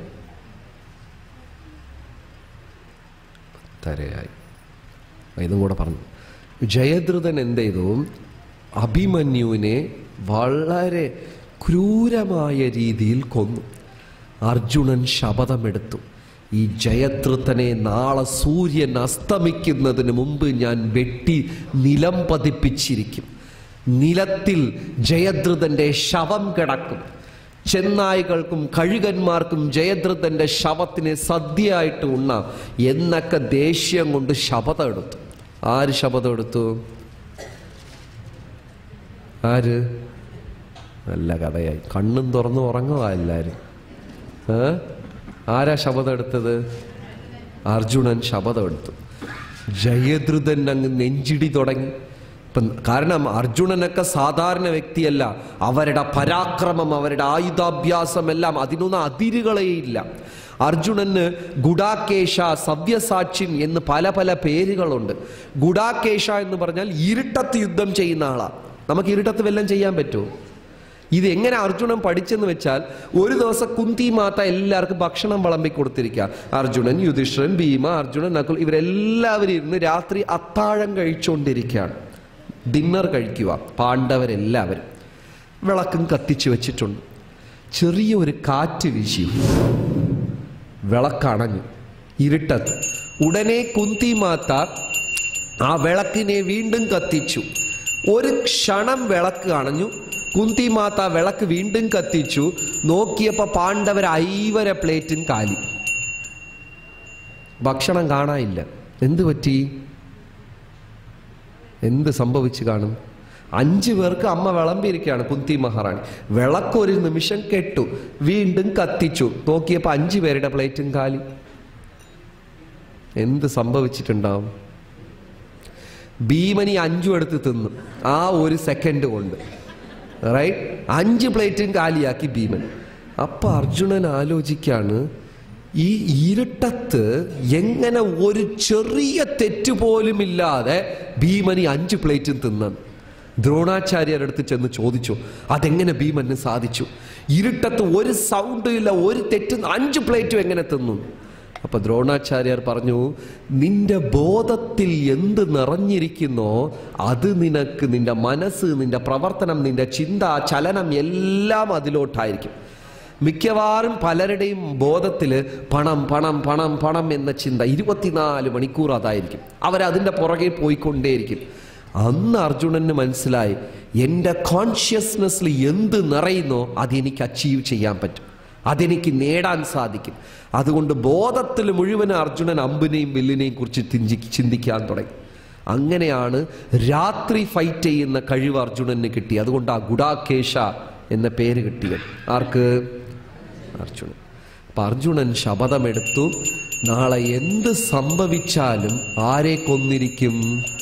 തരയായി ഇതും കൂടെ പറഞ്ഞു ജയദ്രുതൻ എന്ത് ചെയ്തു അഭിമന്യുവിനെ വളരെ ക്രൂരമായ രീതിയിൽ കൊന്നു അർജുനൻ ശപഥമെടുത്തു ഈ ജയദ്രുതനെ നാളെ സൂര്യൻ അസ്തമിക്കുന്നതിന് മുമ്പ് ഞാൻ വെട്ടി നിലം പതിപ്പിച്ചിരിക്കും നിലത്തിൽ ജയദ്രുതന്റെ ശവം കിടക്കും ചെന്നായ്കൾക്കും കഴുകന്മാർക്കും ജയദ്രഥന്റെ ശവത്തിനെ സദ്യയായിട്ട് ഉണ്ണാം എന്നൊക്കെ ദേഷ്യം കൊണ്ട് ശപഥം എടുത്തു ആര് ശപഥം എടുത്തു ആര് നല്ല കഥയായി കണ്ണും തുറന്ന് ഉറങ്ങുക എല്ലാരും ഏ? ആരാ ശപഥം എടുത്തത് അർജുനൻ ശപഥം എടുത്തു ജയദ്രുതൻ അങ്ങ് നെഞ്ചിടി തുടങ്ങി ഇപ്പം കാരണം അർജുനനൊക്കെ സാധാരണ വ്യക്തിയല്ല അവരുടെ പരാക്രമം അവരുടെ ആയുധാഭ്യാസം എല്ലാം അതിനൊന്നും അതിരുകളേയില്ല അർജുനന് ഗുഡാകേശ സവ്യസാക്ഷിൻ എന്ന് പല പല പേരുകളുണ്ട് ഗുഡാകേശ എന്ന് പറഞ്ഞാൽ ഇരുട്ടത്ത് യുദ്ധം ചെയ്യുന്ന ആളാ നമുക്ക് ഇരുട്ടത്ത് വല്ലതും ചെയ്യാൻ പറ്റുമോ ഇത് എങ്ങനെ അർജുനൻ പഠിച്ചെന്ന് വെച്ചാൽ ഒരു ദിവസം കുന്തി മാത എല്ലാവർക്കും ഭക്ഷണം വിളമ്പി കൊടുത്തിരിക്കുക അർജുനൻ യുധിഷ്ഠിരൻ ഭീമ അർജുനൻ നകുൽ ഇവരെല്ലാവരും ഇരുന്ന് രാത്രി അത്താഴം കഴിച്ചുകൊണ്ടിരിക്കുകയാണ് ഡിന്നർ കഴിക്കുക പാണ്ഡവരെല്ലാവരും വിളക്കും കത്തിച്ചു വെച്ചിട്ടുണ്ട് ചെറിയൊരു കാറ്റ് വീശി വിളക്കണഞ്ഞു ഇരുട്ടത്ത് ഉടനെ കുന്തി മാത ആ വിളക്കിനെ വീണ്ടും കത്തിച്ചു ഒരു ക്ഷണം വിളക്ക് അണഞ്ഞു കുന്തി മാത വിളക്ക് വീണ്ടും കത്തിച്ചു നോക്കിയപ്പോ പാണ്ഡവർ ഐവര പ്ലേറ്റും കാലി ഭക്ഷണം കാണാനില്ല എന്ത് പറ്റി എന്ത് സംഭവിച്ചു കാണും അഞ്ചു പേർക്ക് അമ്മ വിളമ്പിയിരിക്കുകയാണ് കുന്തി മഹാറാണി വിളക്ക് ഒരു നിമിഷം കെട്ടു വീണ്ടും കത്തിച്ചു നോക്കിയപ്പോ അഞ്ചു പേരുടെ പ്ലേറ്റും കാലി എന്ത് സംഭവിച്ചിട്ടുണ്ടാവും ഭീമനി അഞ്ചും എടുത്ത് തിന്നു ആ ഒരു സെക്കൻഡ് കൊണ്ട് റൈറ്റ് അഞ്ച് പ്ലേറ്റും കാലിയാക്കി ഭീമൻ അപ്പൊ അർജുനൻ ആലോചിക്കാണ് ഈ ഇരുട്ടത്ത് എങ്ങനെ ഒരു ചെറിയ തെറ്റ് പോലും ഇല്ലാതെ ഭീമനി അഞ്ച് പ്ലേറ്റും തിന്നാൻ ദ്രോണാചാര്യരുടെ അടുത്ത് ചെന്ന് ചോദിച്ചു അതെങ്ങനെ ഭീമന് സാധിച്ചു ഇരുട്ടത്ത് ഒരു സൗണ്ടും ഇല്ല ഒരു തെറ്റ് അഞ്ച് പ്ലേറ്റും എങ്ങനെ തിന്നു അപ്പൊ ദ്രോണാചാര്യർ പറഞ്ഞു നിന്റെ ബോധത്തിൽ എന്ത് നിറഞ്ഞിരിക്കുന്നോ അത് നിനക്ക് നിന്റെ മനസ്സ് നിന്റെ പ്രവർത്തനം നിന്റെ ചിന്ത ചലനം എല്ലാം അതിലോട്ടായിരിക്കും മിക്കവാറും പലരുടെയും ബോധത്തിൽ പണം പണം പണം പണം എന്ന ചിന്ത ഇരുപത്തിനാല് മണിക്കൂർ അതായിരിക്കും അവരതിൻ്റെ പുറകെ പോയിക്കൊണ്ടേയിരിക്കും അന്ന് അർജുനന് മനസ്സിലായി എൻ്റെ കോൺഷ്യസ്നെസ്സിൽ എന്ത് നിറയുന്നോ അതെനിക്ക് അച്ചീവ് ചെയ്യാൻ പറ്റും അതെനിക്ക് നേടാൻ സാധിക്കും അതുകൊണ്ട് ബോധത്തിൽ മുഴുവൻ അർജുനൻ അമ്പിനെയും വില്ലിനെയും കുറിച്ച് തിഞ്ചി ചിന്തിക്കാൻ തുടങ്ങി അങ്ങനെയാണ് രാത്രി ഫൈറ്റ് ചെയ്യുന്ന കഴിവ് അർജുനന് കിട്ടി അതുകൊണ്ട് ആ ഗുഡാകേശ എന്ന പേര് കിട്ടിയത് ആർക്ക് അർജുനൻ അപ്പൊ അർജുനൻ ശപഥമെടുത്തു നാളെ എന്ത് സംഭവിച്ചാലും ആരെ കൊന്നിരിക്കും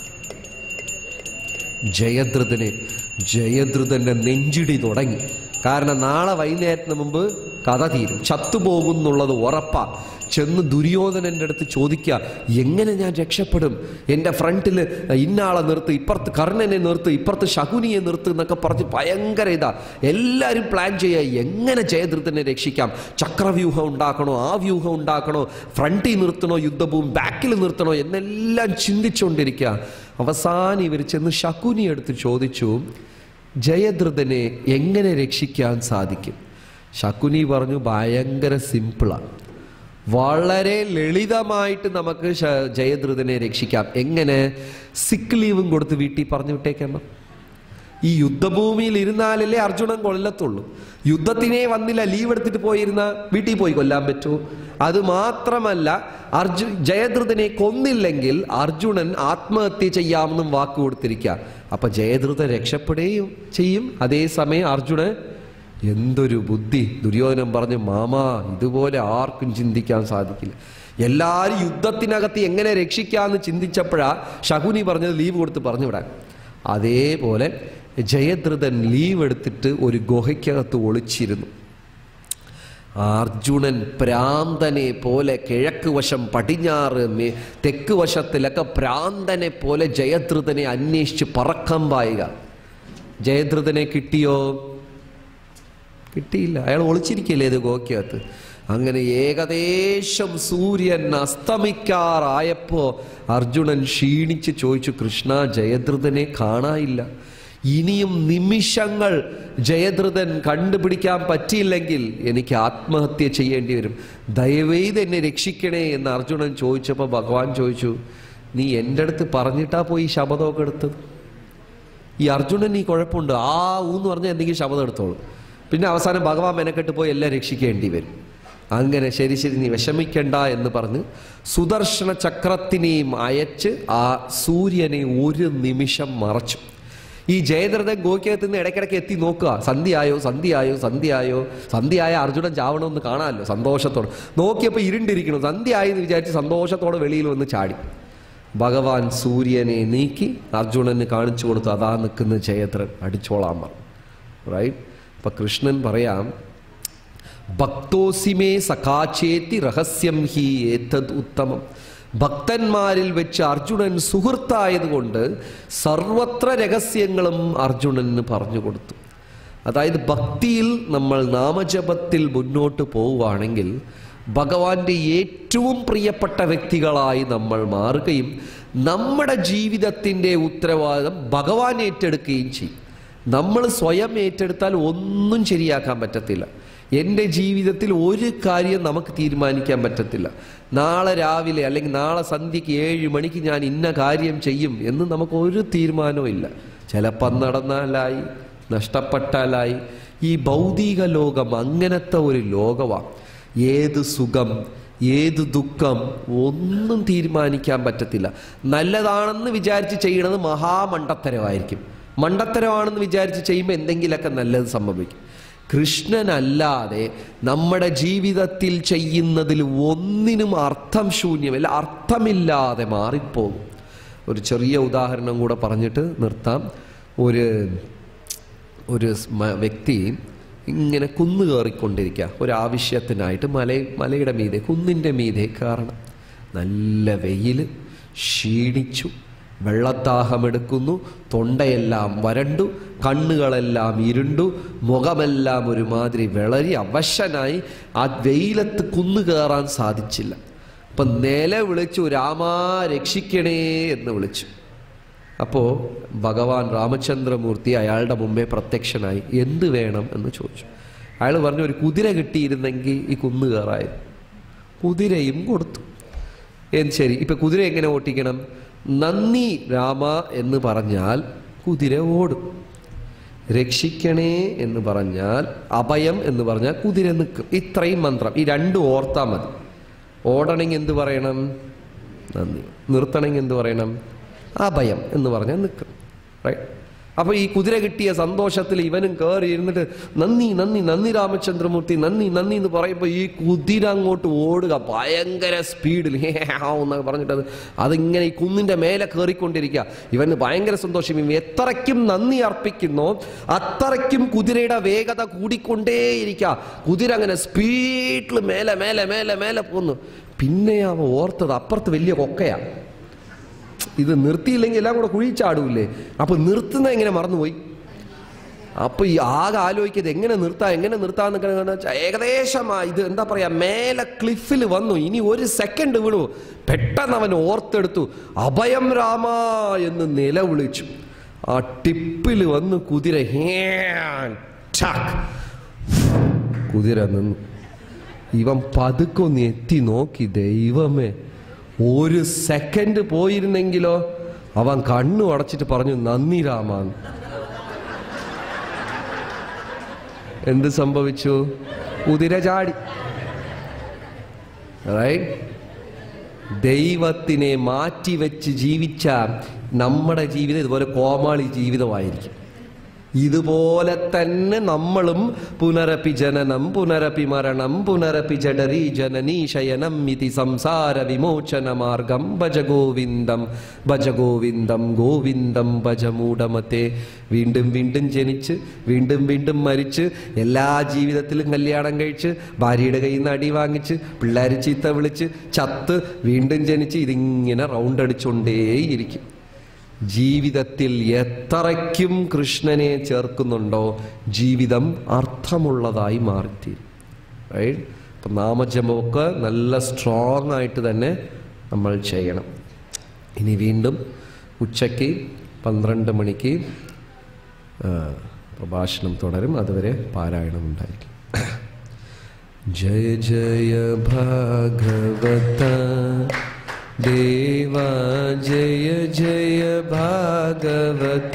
ജയദ്രഥനെ ജയദ്രഥന്റെ നെഞ്ചിടി തുടങ്ങി കാരണം നാളെ വൈകുന്നേരത്തിന് മുമ്പ് കഥ തീരും ചത്തുപോകുന്നുള്ളത് ഉറപ്പാ ചെന്ന് ദുര്യോധനന്റെ അടുത്ത് ചോദിക്കുക എങ്ങനെ ഞാൻ രക്ഷപ്പെടും എൻ്റെ ഫ്രണ്ടിൽ ഇന്നാളെ നിർത്ത് ഇപ്പുറത്ത് കർണനെ നിർത്ത് ഇപ്പുറത്ത് ശകുനിയെ നിർത്ത് എന്നൊക്കെ പറഞ്ഞ് ഭയങ്കര ഇതാ എല്ലാവരും പ്ലാൻ ചെയ്യുക എങ്ങനെ ജയദ്രഥനെ രക്ഷിക്കാം ചക്രവ്യൂഹം ഉണ്ടാക്കണോ ആ വ്യൂഹം ഉണ്ടാക്കണോ ഫ്രണ്ടിൽ നിർത്തണോ യുദ്ധഭൂമി ബാക്കിൽ നിർത്തണോ എന്നെല്ലാം ചിന്തിച്ചുകൊണ്ടിരിക്കുക അവസാനം ഇവർ ചെന്ന് ശകുനി എടുത്ത് ചോദിച്ചു ജയദ്രഥനെ എങ്ങനെ രക്ഷിക്കാൻ സാധിക്കും ശകുനി പറഞ്ഞു ഭയങ്കര സിമ്പിളാണ് വളരെ ലളിതമായിട്ട് നമുക്ക് ശ- ജയദ്രഥനെ രക്ഷിക്കാം എങ്ങനെ സിക്ക് ലീവും കൊടുത്ത് വീട്ടിൽ പറഞ്ഞു വിട്ടേക്കണം ഈ യുദ്ധഭൂമിയിൽ ഇരുന്നാലല്ലേ അർജുനൻ കൊല്ലത്തുള്ളൂ യുദ്ധത്തിനെ വന്നില്ല ലീവ് എടുത്തിട്ട് പോയിരുന്ന വീട്ടിൽ പോയി കൊല്ലാൻ പറ്റുമോ അത് മാത്രമല്ല അർജു ജയദ്രഥനെ കൊന്നില്ലെങ്കിൽ അർജുനൻ ആത്മഹത്യ ചെയ്യാമെന്നും വാക്ക് കൊടുത്തിരിക്കുക അപ്പൊ ജയദ്രഥൻ രക്ഷപ്പെടുകയും ചെയ്യും അതേസമയം അർജുനൻ എന്തൊരു ബുദ്ധി ദുര്യോധനൻ പറഞ്ഞു മാമാ ഇതുപോലെ ആർക്കും ചിന്തിക്കാൻ സാധിക്കില്ല എല്ലാവരും യുദ്ധത്തിനകത്ത് എങ്ങനെ രക്ഷിക്കാമെന്ന് ചിന്തിച്ചപ്പോഴാ ശകുനി പറഞ്ഞത് ലീവ് കൊടുത്ത് പറഞ്ഞു വിടാൻ അതേപോലെ ജയദ്രഥൻ ലീവ് എടുത്തിട്ട് ഒരു ഗുഹയ്ക്കകത്ത് ഒളിച്ചിരുന്നു അർജുനൻ പ്രാന്തനെ പോലെ കിഴക്ക് വശം പടിഞ്ഞാറ് മേ- തെക്ക് വശത്തിലൊക്കെ പ്രാന്തനെ പോലെ ജയദ്രഥനെ അന്വേഷിച്ച് പറക്കം പായുക ജയദ്രഥനെ കിട്ടിയോ കിട്ടിയില്ല അയാൾ ഒളിച്ചിരിക്കില്ലേ ഇത് ഗോക്കകത്ത് അങ്ങനെ ഏകദേശം സൂര്യൻ അസ്തമിക്കാറായപ്പോ അർജുനൻ ക്ഷീണിച്ച് ചോദിച്ചു കൃഷ്ണ ജയദ്രഥനെ കാണാനില്ല ഇനിയും നിമിഷങ്ങൾ ജയദ്രഥൻ കണ്ടുപിടിക്കാൻ പറ്റിയില്ലെങ്കിൽ എനിക്ക് ആത്മഹത്യ ചെയ്യേണ്ടി വരും ദയവേത് എന്നെ രക്ഷിക്കണേ എന്ന് അർജുനൻ ചോദിച്ചപ്പോൾ ഭഗവാൻ ചോദിച്ചു നീ എൻ്റെ അടുത്ത് പറഞ്ഞിട്ടാ പോയി ഈ ശബദമൊക്കെ എടുത്തത് ഈ അർജുനൻ ഈ കുഴപ്പമുണ്ട് ആ ഊന്ന് പറഞ്ഞാൽ എന്തെങ്കിലും ശബ്ദം എടുത്തോളൂ പിന്നെ അവസാനം ഭഗവാൻ മെനക്കെട്ട് പോയി എല്ലാം രക്ഷിക്കേണ്ടി വരും അങ്ങനെ ശരി ശരി നീ വിഷമിക്കണ്ട എന്ന് പറഞ്ഞ് സുദർശന ചക്രത്തിനെയും അയച്ച് ആ സൂര്യനെ ഒരു നിമിഷം മറച്ചു ഈ ജയദ്രഥൻ ഗോക്യത്തിൽ നിന്ന് ഇടയ്ക്കിടയ്ക്ക് എത്തി നോക്കുക സന്ധ്യയായോ സന്ധ്യയായോ സന്ധ്യയായോ സന്ധ്യയായ അർജുനൻ ചാവണമെന്ന് കാണാമല്ലോ സന്തോഷത്തോടെ നോക്കിയപ്പോൾ ഇരുണ്ടിരിക്കണം സന്ധ്യയായി എന്ന് വിചാരിച്ച് സന്തോഷത്തോടെ വെളിയിൽ വന്ന് ചാടി ഭഗവാൻ സൂര്യനെ നീക്കി അർജുനന് കാണിച്ചു കൊടുത്തു അതാ നിൽക്കുന്ന ജയദ്രൻ അടിച്ചോളാൻ പറഞ്ഞു റൈറ്റ് അപ്പൊ കൃഷ്ണൻ പറയാം ഭക്തോസിമേ സഖാചേത്തി രഹസ്യം ഹി ഏതത് ഉത്തമം ഭക്തന്മാരിൽ വെച്ച് അർജുനൻ സുഹൃത്തായതുകൊണ്ട് സർവത്ര രഹസ്യങ്ങളും അർജുനന് പറഞ്ഞു കൊടുത്തു അതായത് ഭക്തിയിൽ നമ്മൾ നാമജപത്തിൽ മുന്നോട്ട് പോവുകയാണെങ്കിൽ ഭഗവാന്റെ ഏറ്റവും പ്രിയപ്പെട്ട വ്യക്തികളായി നമ്മൾ മാറുകയും നമ്മുടെ ജീവിതത്തിൻ്റെ ഉത്തരവാദിത്തം ഭഗവാൻ ഏറ്റെടുക്കുകയും ചെയ്യും നമ്മൾ സ്വയം ഏറ്റെടുത്താൽ ഒന്നും ശരിയാക്കാൻ പറ്റത്തില്ല എൻ്റെ ജീവിതത്തിൽ ഒരു കാര്യം നമുക്ക് തീരുമാനിക്കാൻ പറ്റത്തില്ല നാളെ രാവിലെ അല്ലെങ്കിൽ നാളെ സന്ധ്യയ്ക്ക് ഏഴ് മണിക്ക് ഞാൻ ഇന്ന കാര്യം ചെയ്യും എന്ന് നമുക്ക് ഒരു തീരുമാനവും ഇല്ല ചിലപ്പം നടന്നാലായി നഷ്ടപ്പെട്ടാലായി ഈ ഭൗതിക ലോകം അങ്ങനത്തെ ഒരു ലോകമാണ് ഏത് സുഖം ഏത് ദുഃഖം ഒന്നും തീരുമാനിക്കാൻ പറ്റത്തില്ല നല്ലതാണെന്ന് വിചാരിച്ച് ചെയ്യണത് മഹാമണ്ടത്തരമായിരിക്കും മണ്ടത്തരമാണെന്ന് വിചാരിച്ച് ചെയ്യുമ്പോൾ എന്തെങ്കിലുമൊക്കെ നല്ലത് സംഭവിക്കും കൃഷ്ണനല്ലാതെ നമ്മുടെ ജീവിതത്തിൽ ചെയ്യുന്നതിൽ ഒന്നിനും അർത്ഥം ശൂന്യമല്ല അർത്ഥമില്ലാതെ മാറിപ്പോകും ഒരു ചെറിയ ഉദാഹരണം കൂടെ പറഞ്ഞിട്ട് നിർത്താം ഒരു ഒരു സ്മ- വ്യക്തി ഇങ്ങനെ കുന്നു കയറിക്കൊണ്ടിരിക്കുക ഒരാവശ്യത്തിനായിട്ട് മല മലയുടെ മീതെ കുന്നിൻ്റെ മീതെ കയറണം നല്ല വെയിൽ ക്ഷീണിച്ചു വെള്ളത്താഹമെടുക്കുന്നു തൊണ്ടയെല്ലാം വരണ്ടു കണ്ണുകളെല്ലാം ഇരുണ്ടു മുഖമെല്ലാം ഒരുമാതിരി വിളരി അവശനായി ആ വെയിലത്ത് കുന്നു കയറാൻ സാധിച്ചില്ല അപ്പൊ നില വിളിച്ചു രാമാ രക്ഷിക്കണേ എന്ന് വിളിച്ചു അപ്പോൾ ഭഗവാൻ രാമചന്ദ്രമൂർത്തി അയാളുടെ മുമ്പേ പ്രത്യക്ഷനായി എന്ത് വേണം എന്ന് ചോദിച്ചു അയാൾ പറഞ്ഞു ഒരു കുതിര കിട്ടിയിരുന്നെങ്കിൽ ഈ കുന്നു കയറായിരുന്നു കുതിരയും കൊടുത്തു എന്ന് ശരി ഇപ്പൊ കുതിര എങ്ങനെ ഓട്ടിക്കണം നന്ദി രാമ എന്ന് പറഞ്ഞാൽ കുതിര ഓടും രക്ഷിക്കണേ എന്ന് പറഞ്ഞാൽ അഭയം എന്ന് പറഞ്ഞാൽ കുതിര നിൽക്കും ഇത്രയും മന്ത്രം ഈ രണ്ടും ഓർത്താൽ മതി ഓടണമെങ്കിൽ എന്ത് പറയണം നന്ദി നിർത്തണമെങ്കിൽ എന്ത് പറയണം അഭയം എന്ന് പറഞ്ഞാൽ നിൽക്കും റൈറ്റ് അപ്പൊ ഈ കുതിര കിട്ടിയ സന്തോഷത്തിൽ ഇവനും കയറി ഇരുന്നിട്ട് നന്ദി നന്ദി നന്ദി രാമചന്ദ്രമൂർത്തി നന്ദി നന്ദി എന്ന് പറയുമ്പോൾ ഈ കുതിര അങ്ങോട്ട് ഓടുക ഭയങ്കര സ്പീഡിൽ എന്നൊക്കെ പറഞ്ഞിട്ട് അത് അതിങ്ങനെ ഈ കുന്നിന്റെ മേലെ കയറിക്കൊണ്ടിരിക്കുക ഇവന് ഭയങ്കര സന്തോഷം ഇവൻ എത്രയ്ക്കും നന്ദി അർപ്പിക്കുന്നോ അത്രയ്ക്കും കുതിരയുടെ വേഗത കൂടിക്കൊണ്ടേയിരിക്കുക കുതിര അങ്ങനെ സ്പീഡിൽ മേലെ മേലെ മേലെ മേലെ പോന്നു പിന്നെ അവൻ ഓർത്തത് അപ്പുറത്ത് വലിയ കൊക്കയാണ് ഇത് നിർത്തിയില്ലെങ്കിൽ എല്ലാം കൂടെ കുഴിച്ചാടൂലേ അപ്പൊ നിർത്തുന്ന എങ്ങനെ മറന്നുപോയി അപ്പൊ ഈ ആകെ ആലോചിക്കുന്നത് എങ്ങനെ നിർത്താം എങ്ങനെ നിർത്താന്നൊക്കെ വെച്ചാൽ ഏകദേശം ആ ഇത് എന്താ പറയാ മേലെ ക്ലിഫിൽ വന്നു ഇനി ഒരു സെക്കൻഡ് വീണു പെട്ടെന്ന് അവൻ ഓർത്തെടുത്തു അഭയം രാമ എന്ന് നിലവിളിച്ചു ആ ടിപ്പിൽ വന്ന് കുതിര ഹേൻ, ഠാക്. കുതിര നിന്നു ഇവൻ പതുക്കൊന്ന് എത്തി നോക്കി ദൈവമേ ഒരു സെക്കൻഡ് പോയിരുന്നെങ്കിലോ അവൻ കണ്ണു അടച്ചിട്ട് പറഞ്ഞു നന്ദി രാമാന്ന് എന്ത് സംഭവിച്ചു കുതിര ചാടി റൈറ്റ് ദൈവത്തിനെ മാറ്റിവെച്ച് ജീവിച്ച നമ്മുടെ ജീവിതം ഇതുപോലെ കോമാളി ജീവിതമായിരിക്കും ഇതുപോലെ തന്നെ നമ്മളും പുനരപ്പി ജനനം പുനരപ്പി മരണം പുനരപ്പി ജഡരീ ജനനീ ശയനം ഇതി സംസാര വിമോചന മാർഗം ഭജ ഗോവിന്ദം ഭജ ഗോവിന്ദം ഗോവിന്ദം ഭജ മൂഢമത്തെ വീണ്ടും വീണ്ടും ജനിച്ച് വീണ്ടും വീണ്ടും മരിച്ച് എല്ലാ ജീവിതത്തിലും കല്യാണം കഴിച്ച് ഭാര്യയുടെ കയ്യിൽ നിന്ന് അടി വാങ്ങിച്ച് പിള്ളേർ ചീത്ത വിളിച്ച് ചത്ത് വീണ്ടും ജനിച്ച് ഇതിങ്ങനെ റൗണ്ട് അടിച്ചുകൊണ്ടേയിരിക്കും ജീവിതത്തിൽ എത്രയ്ക്കും കൃഷ്ണനെ ചേർക്കുന്നുണ്ടോ ജീവിതം അർത്ഥമുള്ളതായി മാറിത്തീരും റൈറ്റ് അപ്പം നാമജപമൊക്കെ നല്ല സ്ട്രോങ് ആയിട്ട് തന്നെ നമ്മൾ ചെയ്യണം ഇനി വീണ്ടും ഉച്ചയ്ക്ക് പന്ത്രണ്ട് മണിക്ക് ആ, പ്രഭാഷണം തുടരും അതുവരെ പാരായണം ഉണ്ടായിരിക്കും ജയ ജയ ഭാഗവത ദേവാ ജയ ജയ ഭാഗവത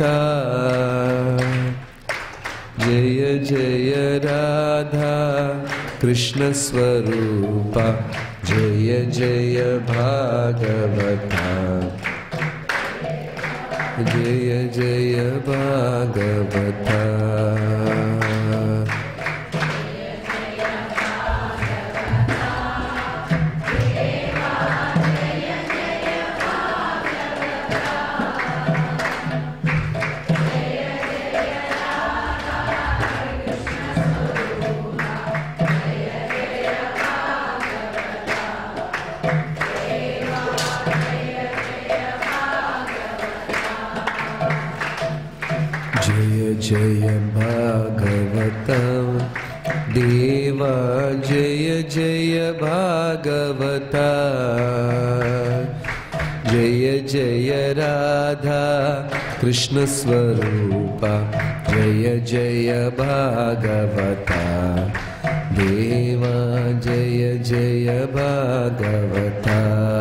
ജയ ജയ രാധാ കൃഷ്ണസ്വരൂപ ജയ ജയ ഭാഗവത ജയ ജയ ഭാഗവത जय जय भागवत देवा जय जय भागवत जय जय राधा कृष्ण स्वरूप जय जय भागवता देवा जय जय भागवता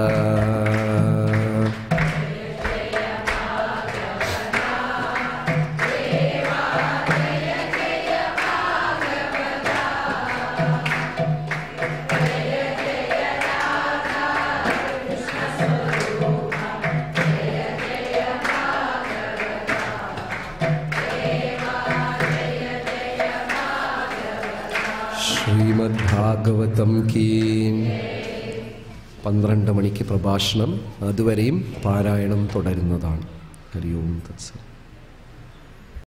ശ്രീമദ്ഭാഗവതം കീ പന്ത്രണ്ട് മണിക്ക് പ്രഭാഷണം അതുവരെയും പാരായണം തുടരുന്നതാണ് ഹരി ഓം തത്സം